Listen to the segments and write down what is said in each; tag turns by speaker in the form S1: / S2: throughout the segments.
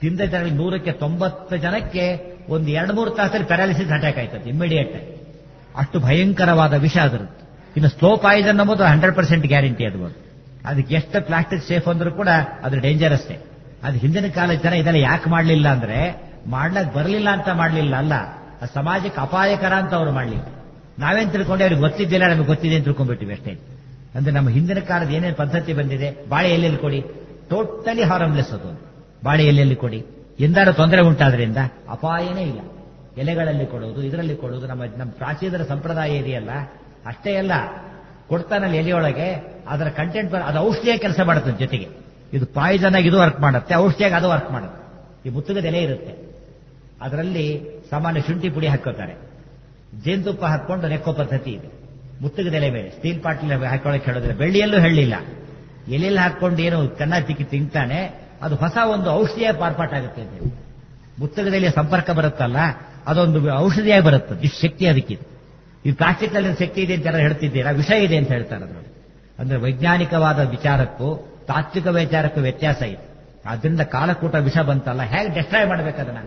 S1: ತಿಂದ ಜನರಲ್ಲಿ ನೂರಕ್ಕೆ ತೊಂಬತ್ತು ಜನಕ್ಕೆ ಒಂದು ಎರಡು ಮೂರು ತಾಸಲ್ಲಿ ಪ್ಯಾರಾಲಿಸಿಸ್ ಅಟ್ಯಾಕ್ ಆಯ್ತದೆ ಇಮಿಡಿಯೇಟ್ ಅಷ್ಟು ಭಯಂಕರವಾದ ವಿಷ ಅದರದ್ದು ಇನ್ನು ಸ್ಲೋ ಪಾಯ್ಸನ್ ಅನ್ನೋದು ಹಂಡ್ರೆಡ್ ಪರ್ಸೆಂಟ್ ಗ್ಯಾರಂಟಿ ಅದು ಅದಕ್ಕೆ ಎಷ್ಟು ಪ್ಲಾಸ್ಟಿಕ್ ಸೇಫ್ ಅಂದ್ರೂ ಕೂಡ ಅದು ಡೇಂಜರಸ್ಸೇ ಅದು ಹಿಂದಿನ ಕಾಲದ ಜನ ಇದೆಲ್ಲ ಯಾಕೆ ಮಾಡಲಿಲ್ಲ ಅಂದ್ರೆ ಮಾಡ್ಲಕ್ ಬರಲಿಲ್ಲ ಅಂತ ಮಾಡಲಿಲ್ಲ ಅಲ್ಲ ಅದು ಸಮಾಜಕ್ಕೆ ಅಪಾಯಕರ ಅಂತ ಅವ್ರು ಮಾಡಲಿಲ್ಲ ನಾವೇನ್ ತಿಳ್ಕೊಂಡೆ ಅವ್ರಿಗೆ ಗೊತ್ತಿದ್ದಿಲ್ಲ ನಮಗೆ ಗೊತ್ತಿದೆ ಅಂತ ತಿಳ್ಕೊಂಡ್ಬಿಟ್ಟಿವಿ ಅಷ್ಟೇ ಅಂದ್ರೆ ನಮ್ಮ ಹಿಂದಿನ ಕಾಲದ ಏನೇನು ಪದ್ಧತಿ ಬಂದಿದೆ ಬಾಳೆ ಎಲ್ಲೆಲ್ಲಿ ಕೊಡಿ ಟೋಟಲಿ ಹಾರಮ್ಲೆಸ್ ಅದು ಬಾಳೆ ಎಲ್ಲೆಲ್ಲಿ ಕೊಡಿ ಎಂದಾರು ತೊಂದರೆ ಉಂಟಾದ್ರಿಂದ ಅಪಾಯನೇ ಇಲ್ಲ ಎಲೆಗಳಲ್ಲಿ ಕೊಡೋದು ಇದರಲ್ಲಿ ಕೊಡೋದು ನಮ್ಮ ನಮ್ಮ ಪ್ರಾಚೀನರ ಸಂಪ್ರದಾಯ ಇದೆಯಲ್ಲ ಅಷ್ಟೇ ಅಲ್ಲ ಕೊಡ್ತಾನಲ್ಲಿ ಎಲೆಯೊಳಗೆ ಅದರ ಕಂಟೆಂಟ್ ಅದು ಔಷಧಿಯ ಕೆಲಸ ಮಾಡುತ್ತೆ ಜೊತೆಗೆ ಇದು ಪಾಯ್ಸನ್ ಆಗಿ ಇದು ವರ್ಕ್ ಮಾಡುತ್ತೆ ಔಷಧಿಯಾಗಿ ಅದು ವರ್ಕ್ ಮಾಡುತ್ತೆ ಈ ಮುತ್ತುಗದ ಎಲೆ ಇರುತ್ತೆ ಅದರಲ್ಲಿ ಸಾಮಾನ್ಯ ಶುಂಠಿ ಪುಡಿ ಹಾಕೋತಾರೆ ಜೇನುತುಪ್ಪ ಹಾಕೊಂಡು ನೆಕ್ಕೋ ಪದ್ಧತಿ ಇದೆ ಮುತ್ತುಗದ ಎಲೆ ಮೇಲೆ ಸ್ಟೀಲ್ ಪಾಟ್ಲಿ ಹಾಕೊಳ್ಳೋಕೆ ಹೇಳೋದಿಲ್ಲ ಬೆಳ್ಳಿಯಲ್ಲೂ ಹೇಳಲಿಲ್ಲ ಎಲೆಯಲ್ಲಿ ಹಾಕೊಂಡು ಏನು ಕನ್ನ ತಿಕ್ಕಿ ತಿಂತಾನೆ ಅದು ಹೊಸ ಒಂದು ಔಷಧಿಯ ಪಾರ್ಪಾಟ್ ಆಗುತ್ತೆ ಅಂತ ಹೇಳಿ ಮುತ್ತಗದಲ್ಲಿ ಸಂಪರ್ಕ ಬರುತ್ತಲ್ಲ ಅದೊಂದು ಔಷಧಿಯಾಗಿ ಬರುತ್ತೆ ಇಷ್ಟು ಶಕ್ತಿ ಅದಕ್ಕಿದೆ ಈ ಪ್ಲಾಸ್ಟಿಕ್ ನಲ್ಲಿ ಶಕ್ತಿ ಇದೆ ಅಂತ ಯಾರು ಹೇಳ್ತಿದ್ದೀರಾ ವಿಷ ಇದೆ ಅಂತ ಹೇಳ್ತಾರೆ ಅದರಲ್ಲಿ ಅಂದ್ರೆ ವೈಜ್ಞಾನಿಕವಾದ ವಿಚಾರಕ್ಕೂ ತಾತ್ವಿಕ ವಿಚಾರಕ್ಕೂ ವ್ಯತ್ಯಾಸ ಇದೆ ಆದ್ರಿಂದ ಕಾಲಕೂಟ ವಿಷ ಬಂತಲ್ಲ ಹೇಗೆ ಡೆಸ್ಟ್ರಾಯ್ ಮಾಡ್ಬೇಕದನ್ನ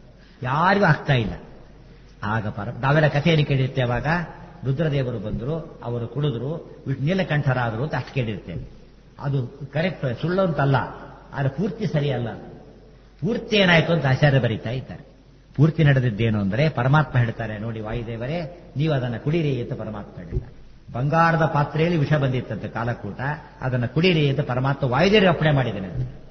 S1: ಯಾರಿಗೂ ಆಗ್ತಾ ಇಲ್ಲ ಆಗ ಪರ ನಾವೆಲ್ಲ ಕಥೆಯನ್ನು ಕೇಳಿರ್ತೇವೆ ಅವಾಗ ರುದ್ರದೇವರು ಬಂದರು ಅವರು ಕುಡಿದ್ರು ನೀಲಕಂಠರಾದರು ಅಂತ ಅಷ್ಟು ಕೇಳಿರ್ತೇವೆ ಅದು ಕರೆಕ್ಟ್ ಸುಳ್ಳು ಅಂತಲ್ಲ ಆದರೆ ಪೂರ್ತಿ ಸರಿಯಲ್ಲ ಪೂರ್ತಿ ಏನಾಯ್ತು ಅಂತ ಆಚಾರ್ಯ ಬರೀತಾ ಇದ್ದಾರೆ ಪೂರ್ತಿ ನಡೆದಿದ್ದೇನು ಅಂದ್ರೆ ಪರಮಾತ್ಮ ಹೇಳ್ತಾರೆ ನೋಡಿ ವಾಯುದೇವರೇ ನೀವು ಅದನ್ನು ಕುಡೀರಿ ಅಂತ ಪರಮಾತ್ಮ ಹೇಳಿದ್ದಾರೆ ಬಂಗಾರದ ಪಾತ್ರೆಯಲ್ಲಿ ವಿಷ ಬಂದಿತ್ತಂತೆ ಕಾಲಕೂಟ ಅದನ್ನು ಕುಡೀರಿ ಅಂತ ಪರಮಾತ್ಮ ವಾಯುದೇವರಿಗೆ ಅಪ್ಪಣೆ ಮಾಡಿದ್ದೇನೆ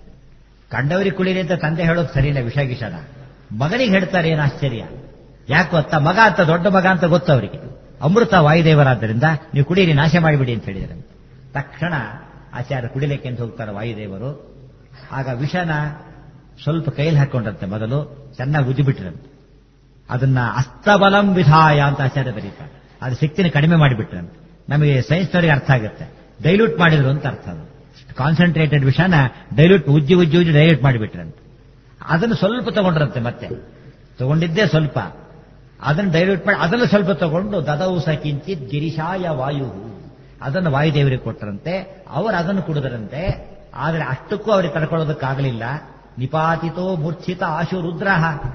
S1: ಕಂಡವರಿಗೆ ಕುಡೀರಿ ಅಂತ ತಂದೆ ಹೇಳೋದು ಸರಿಯಿಲ್ಲ ವಿಷ ಗಿಷನ ಮಗನಿಗೆ ಹೇಳ್ತಾರೆ ಏನು ಆಶ್ಚರ್ಯ ಯಾಕೆ ಗೊತ್ತಾ ಮಗ ಅಂತ ದೊಡ್ಡ ಮಗ ಅಂತ ಗೊತ್ತು ಅವರಿಗೆ ಅಮೃತ ವಾಯುದೇವರಾದ್ದರಿಂದ ನೀವು ಕುಡೀರಿ ನಾಶ ಮಾಡಿಬಿಡಿ ಅಂತ ಹೇಳಿದರೆ ತಕ್ಷಣ ಆಚಾರ್ಯ ಕುಡಿಲಿಕ್ಕೆ ಅಂತ ಹೋಗ್ತಾರೆ ವಾಯುದೇವರು ಆಗ ವಿಷನ ಸ್ವಲ್ಪ ಕೈಲಿ ಹಾಕೊಂಡ್ರಂತೆ ಮೊದಲು ಚೆನ್ನಾಗಿ ಉಜ್ಜಿಬಿಟ್ರಂತೆ ಅದನ್ನ ಅಸ್ತಬಲಂ ವಿಧಾಯ ಅಂತ ಆಚಾರ್ಯ ಬರೀತಾರೆ ಅದು ಶಕ್ತಿನ ಕಡಿಮೆ ಮಾಡಿಬಿಟ್ರಂತೆ ನಮಗೆ ಸೈನ್ಸ್ನವರಿಗೆ ಅರ್ಥ ಆಗುತ್ತೆ ಡೈಲ್ಯೂಟ್ ಮಾಡಿದ್ರು ಅಂತ ಅರ್ಥ ಅದು ಕಾನ್ಸಂಟ್ರೇಟೆಡ್ ವಿಷನ ಡೈಲ್ಯೂಟ್ ಉಜ್ಜಿ ಉಜ್ಜಿ ಉಜ್ಜಿ ಡೈಲ್ಯೂಟ್ ಮಾಡಿಬಿಟ್ರಂತೆ ಅದನ್ನು ಸ್ವಲ್ಪ ತಗೊಂಡ್ರಂತೆ ಮತ್ತೆ ತಗೊಂಡಿದ್ದೇ ಸ್ವಲ್ಪ ಅದನ್ನು ಡೈಲ್ಯೂಟ್ ಮಾಡಿ ಅದನ್ನು ಸ್ವಲ್ಪ ತಗೊಂಡು ದದೌಸ ಕಿಂಚಿತ್ ಗಿರಿಶಾಯ ವಾಯು ಅದನ್ನು ವಾಯುದೇವರಿಗೆ ಕೊಟ್ಟರಂತೆ ಅವರು ಅದನ್ನು ಕುಡಿದರಂತೆ ಆದರೆ ಅಷ್ಟಕ್ಕೂ ಅವರಿಗೆ ತಡ್ಕೊಳ್ಳೋದಕ್ಕಾಗಲಿಲ್ಲ ನಿಪಾತಿತೋ ಮೂರ್ಛಿತ ಆಶು ರುದ್ರ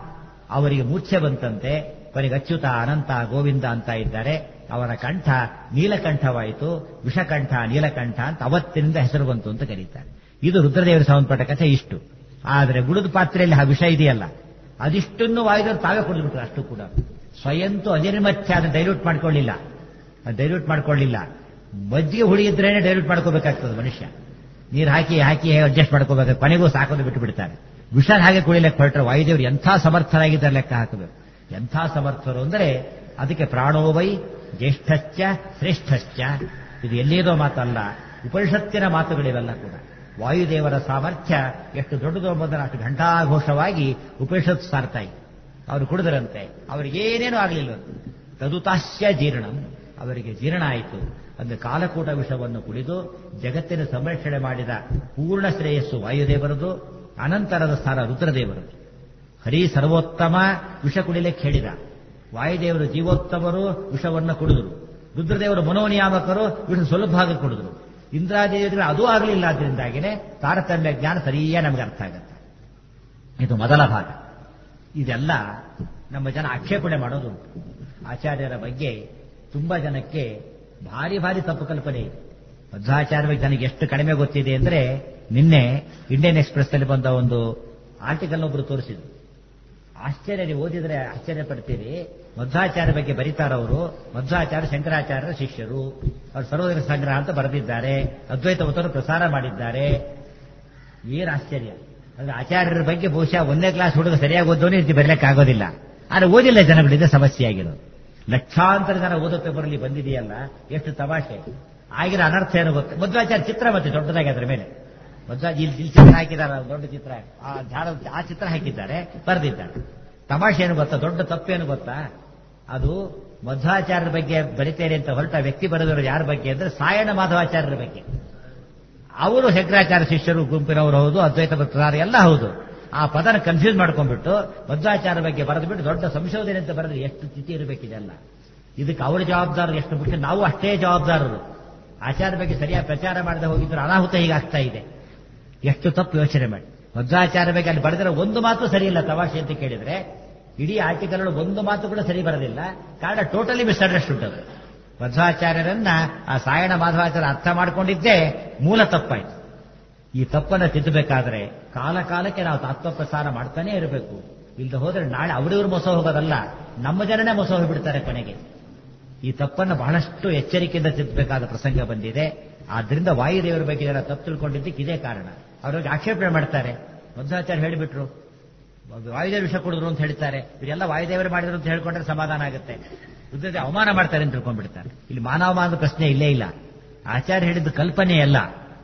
S1: ಅವರಿಗೆ ಮೂರ್ಛೆ ಬಂತಂತೆ ಕೊನೆಗೆ ಅಚ್ಯುತ ಅನಂತ ಗೋವಿಂದ ಅಂತ ಇದ್ದಾರೆ ಅವರ ಕಂಠ ನೀಲಕಂಠವಾಯಿತು ವಿಷಕಂಠ ನೀಲಕಂಠ ಅಂತ ಅವತ್ತಿನಿಂದ ಹೆಸರು ಬಂತು ಅಂತ ಕರೀತಾರೆ ಇದು ರುದ್ರದೇವರ ಸಂಬಂಧಪಟ್ಟ ಕಥೆ ಇಷ್ಟು ಆದರೆ ಗುಡದ ಪಾತ್ರೆಯಲ್ಲಿ ಆ ವಿಷ ಇದೆಯಲ್ಲ ಅದಿಷ್ಟನ್ನು ವಾಯುದೇವರು ತಾವೇ ಕುಡಿದ್ಬಿಟ್ರು ಅಷ್ಟು ಕೂಡ ಸ್ವಯಂತು ಅನಿರ್ಮತ್ಯ ಅದನ್ನು ಡೈಲ್ಯೂಟ್ ಮಾಡ್ಕೊಳ್ಳಿಲ್ಲ ಡೈಲ್ಯೂಟ್ ಮಾಡ್ಕೊಳ್ಳಿಲ್ಲ ಮಜ್ಜಿಗೆ ಹುಳಿ ಇದ್ರೇನೆ ಡೈಲ್ಯೂಟ್ ಮಾಡ್ಕೋಬೇಕಾಗ್ತದೆ ಮನುಷ್ಯ ನೀರು ಹಾಕಿ ಹಾಕಿ ಅಡ್ಜಸ್ಟ್ ಮಾಡ್ಕೋಬೇಕು ಕೊನೆಗೂ ಸಾಕೋದು ಬಿಟ್ಟು ಬಿಡ್ತಾರೆ ವಿಷ ಹಾಗೆ ಕುಡಿಲಿಕ್ಕೆ ಹೊರಟ್ರೆ ವಾಯುದೇವರು ಎಂಥ ಸಮರ್ಥರಾಗಿದ್ದಾರೆ ಲೆಕ್ಕ ಹಾಕಬೇಕು ಎಂಥ ಸಮರ್ಥರು ಅಂದರೆ ಅದಕ್ಕೆ ಪ್ರಾಣೋವೈ ಜ್ಯೇಷ್ಠಶ್ಚ ಶ್ರೇಷ್ಠಶ್ಚ ಇದು ಎಲ್ಲಿರೋ ಮಾತಲ್ಲ ಉಪನಿಷತ್ತಿನ ಮಾತುಗಳಿವೆಲ್ಲ ಕೂಡ ವಾಯುದೇವರ ಸಾಮರ್ಥ್ಯ ಎಷ್ಟು ದೊಡ್ಡದು ಎಂಬುದನ್ನು ಅಷ್ಟು ಘಂಟಾಘೋಷವಾಗಿ ಉಪನಿಷತ್ ಸಾರ್ತಾ ಇತ್ತು ಅವರು ಕುಡಿದರಂತೆ ಅವರಿಗೇನೇನೂ ಆಗಲಿಲ್ಲ ತದುತಾಶ್ಯ ಜೀರ್ಣಂ ಅವರಿಗೆ ಜೀರ್ಣ ಆಯಿತು ಅಂದ್ರೆ ಕಾಲಕೂಟ ವಿಷವನ್ನು ಕುಡಿದು ಜಗತ್ತಿನ ಸಂರಕ್ಷಣೆ ಮಾಡಿದ ಪೂರ್ಣ ಶ್ರೇಯಸ್ಸು ವಾಯುದೇವರದು ಅನಂತರದ ಸ್ಥಾನ ರುದ್ರದೇವರದು ಹರಿ ಸರ್ವೋತ್ತಮ ವಿಷ ಕುಡಿಲಿಕ್ಕೆ ಹೇಳಿದ ವಾಯುದೇವರು ಜೀವೋತ್ತಮರು ವಿಷವನ್ನು ಕುಡಿದರು ರುದ್ರದೇವರು ಮನೋನಿಯಾಮಕರು ವಿಷ ಸ್ವಲ್ಪ ಭಾಗ ಕುಡಿದ್ರು ಇಂದ್ರಾದೇವಿಗಳು ಅದೂ ಆಗಲಿಲ್ಲ ಆದ್ರಿಂದಾಗಿನೇ ತಾರತಮ್ಯ ಜ್ಞಾನ ಸರಿಯೇ ನಮಗೆ ಅರ್ಥ ಆಗುತ್ತೆ ಇದು ಮೊದಲ ಭಾಗ ಇದೆಲ್ಲ ನಮ್ಮ ಜನ ಆಕ್ಷೇಪಣೆ ಮಾಡೋದು ಆಚಾರ್ಯರ ಬಗ್ಗೆ ತುಂಬಾ ಜನಕ್ಕೆ ಭಾರಿ ಭಾರಿ ತಪ್ಪು ಕಲ್ಪನೆ ಇದೆ ಮಧ್ವಾಚಾರ್ಯ ಬಗ್ಗೆ ನನಗೆ ಎಷ್ಟು ಕಡಿಮೆ ಗೊತ್ತಿದೆ ಅಂದ್ರೆ ನಿನ್ನೆ ಇಂಡಿಯನ್ ಎಕ್ಸ್ಪ್ರೆಸ್ ನಲ್ಲಿ ಬಂದ ಒಂದು ಆರ್ಟಿಕಲ್ ಒಬ್ರು ತೋರಿಸಿದ್ರು ಆಶ್ಚರ್ಯ ನೀವು ಓದಿದ್ರೆ ಆಶ್ಚರ್ಯ ಪಡ್ತೀರಿ ಮಧ್ವಾಚಾರ್ಯ ಬಗ್ಗೆ ಬರೀತಾರವರು ಮಧ್ವಾಚಾರ್ಯ ಶಂಕರಾಚಾರ್ಯರ ಶಿಷ್ಯರು ಅವರು ಸರ್ವೋದಯ ಸಂಗ್ರಹ ಅಂತ ಬರೆದಿದ್ದಾರೆ ಅದ್ವೈತ ಮತವನ್ನು ಪ್ರಸಾರ ಮಾಡಿದ್ದಾರೆ ಏನ್ ಆಶ್ಚರ್ಯ ಅಂದ್ರೆ ಆಚಾರ್ಯರ ಬಗ್ಗೆ ಬಹುಶಃ ಒಂದನೇ ಕ್ಲಾಸ್ ಹುಡುಗ ಸರಿಯಾಗಿ ಓದೋನೇ ರೀತಿ ಬರಲಿಕ್ಕೆ ಆಗೋದಿಲ್ಲ ಆದ್ರೆ ಓದಿಲ್ಲ ಜನಗಳಿಂದ ಸಮಸ್ಯೆ ಆಗಿರೋದು ಲಕ್ಷಾಂತರ ಜನ ಓದೋ ಪೇಪರಲ್ಲಿ ಬಂದಿದೆಯಲ್ಲ ಎಷ್ಟು ತಮಾಷೆ ಆಗಿರೋ ಅನರ್ಥ ಏನು ಗೊತ್ತು ಮಧ್ವಾಚಾರ್ಯ ಚಿತ್ರ ಮತ್ತೆ ದೊಡ್ಡದಾಗಿ ಅದ್ರ ಮೇಲೆ ಮಧ್ವ ಇಲ್ಲಿ ಇಲ್ಲಿ ಚಿತ್ರ ಹಾಕಿದ್ದಾರೆ ದೊಡ್ಡ ಚಿತ್ರ ಆ ಝಾಡ ಆ ಚಿತ್ರ ಹಾಕಿದ್ದಾರೆ ಬರೆದಿದ್ದಾರೆ ತಮಾಷೆ ಏನು ಗೊತ್ತಾ ದೊಡ್ಡ ತಪ್ಪೇನು ಗೊತ್ತಾ ಅದು ಮಧ್ವಾಚಾರ್ಯರ ಬಗ್ಗೆ ಬರಿತೇನೆ ಅಂತ ಹೊರಟ ವ್ಯಕ್ತಿ ಬರೆದವರು ಯಾರ ಬಗ್ಗೆ ಅಂದ್ರೆ ಸಾಯಣ ಮಾಧವಾಚಾರ್ಯರ ಬಗ್ಗೆ ಅವರು ಶಂಕರಾಚಾರ್ಯ ಶಿಷ್ಯರು ಗುಂಪಿನವರು ಹೌದು ಅದ್ವೈತ ಪ್ರಕಾರ ಎಲ್ಲ ಹೌದು ಆ ಪದನ ಕನ್ಫ್ಯೂಸ್ ಮಾಡ್ಕೊಂಡ್ಬಿಟ್ಟು ಮಧ್ವಾಚಾರ್ಯ ಬಗ್ಗೆ ಬರೆದು ಬಿಟ್ಟು ದೊಡ್ಡ ಸಂಶೋಧನೆ ಅಂತ ಬರೆದ್ರೆ ಎಷ್ಟು ಸ್ಥಿತಿ ಇರಬೇಕಿದೆಲ್ಲ ಇದಕ್ಕೆ ಅವರ ಜವಾಬ್ದಾರರು ಎಷ್ಟು ಮುಖ್ಯ ನಾವು ಅಷ್ಟೇ ಜವಾಬ್ದಾರರು ಆಚಾರ್ಯ ಬಗ್ಗೆ ಸರಿಯಾಗಿ ಪ್ರಚಾರ ಮಾಡದೆ ಹೋಗಿದ್ರು ಅನಾಹುತ ಹೀಗಾಗ್ತಾ ಇದೆ ಎಷ್ಟು ತಪ್ಪು ಯೋಚನೆ ಮಾಡಿ ಮಧ್ವಾಚಾರ್ಯ ಬಗ್ಗೆ ಅಲ್ಲಿ ಬರೆದಿರೋ ಒಂದು ಮಾತು ಸರಿ ಇಲ್ಲ ತವಾಷೆ ಅಂತ ಕೇಳಿದ್ರೆ ಇಡೀ ಆರ್ಟಿಕಲ್ ಒಂದು ಮಾತು ಕೂಡ ಸರಿ ಬರೋದಿಲ್ಲ ಕಾರಣ ಟೋಟಲಿ ಮಿಸ್ಅಂಡರ್ಸ್ಟುಡ್ ಅದು ಮಧ್ವಾಚಾರ್ಯರನ್ನ ಆ ಸಾಯಣ ಮಾಧವಾಚಾರ್ಯ ಅರ್ಥ ಮಾಡ್ಕೊಂಡಿದ್ದೇ ಮೂಲ ತಪ್ಪಾಯ್ತು ಈ ತಪ್ಪನ್ನು ತಿದ್ದಬೇಕಾದ್ರೆ ಕಾಲ ಕಾಲಕ್ಕೆ ನಾವು ತತ್ವ ಪ್ರಸಾರ ಮಾಡ್ತಾನೆ ಇರಬೇಕು ಇಲ್ಲದೆ ಹೋದ್ರೆ ನಾಳೆ ಅವರಿವ್ರು ಮೋಸ ಹೋಗೋದಲ್ಲ ನಮ್ಮ ಜನನೇ ಮೋಸ ಹೋಗ್ಬಿಡ್ತಾರೆ ಕೊನೆಗೆ ಈ ತಪ್ಪನ್ನು ಬಹಳಷ್ಟು ಎಚ್ಚರಿಕೆಯಿಂದ ತಿದ್ದಬೇಕಾದ ಪ್ರಸಂಗ ಬಂದಿದೆ ಆದ್ರಿಂದ ವಾಯುದೇವರ ಬಗ್ಗೆ ಜನ ತಪ್ಪು ತಿಳ್ಕೊಂಡಿದ್ದಕ್ಕೆ ಇದೇ ಕಾರಣ ಅವ್ರಿಗೆ ಆಕ್ಷೇಪಣೆ ಮಾಡ್ತಾರೆ ಮಧ್ವಾಚಾರ್ಯ ಹೇಳಿಬಿಟ್ರು ವಾಯುದೇವ ವಿಷ ಕೊಡಿದ್ರು ಅಂತ ಹೇಳ್ತಾರೆ ಇವರೆಲ್ಲ ವಾಯುದೇವರು ಮಾಡಿದ್ರು ಅಂತ ಹೇಳ್ಕೊಂಡ್ರೆ ಸಮಾಧಾನ ಆಗುತ್ತೆ ರುದ್ರದೇವ ಅವಮಾನ ಮಾಡ್ತಾರೆ ಅಂತ ತಿಳ್ಕೊಂಡ್ಬಿಡ್ತಾರೆ ಇಲ್ಲಿ ಮಾನವಮಾನದ ಪ್ರಶ್ನೆ ಇಲ್ಲೇ ಇಲ್ಲ ಆಚಾರ್ಯ ಹೇಳಿದ್ದು ಕಲ್ಪನೆ ಅಲ್ಲ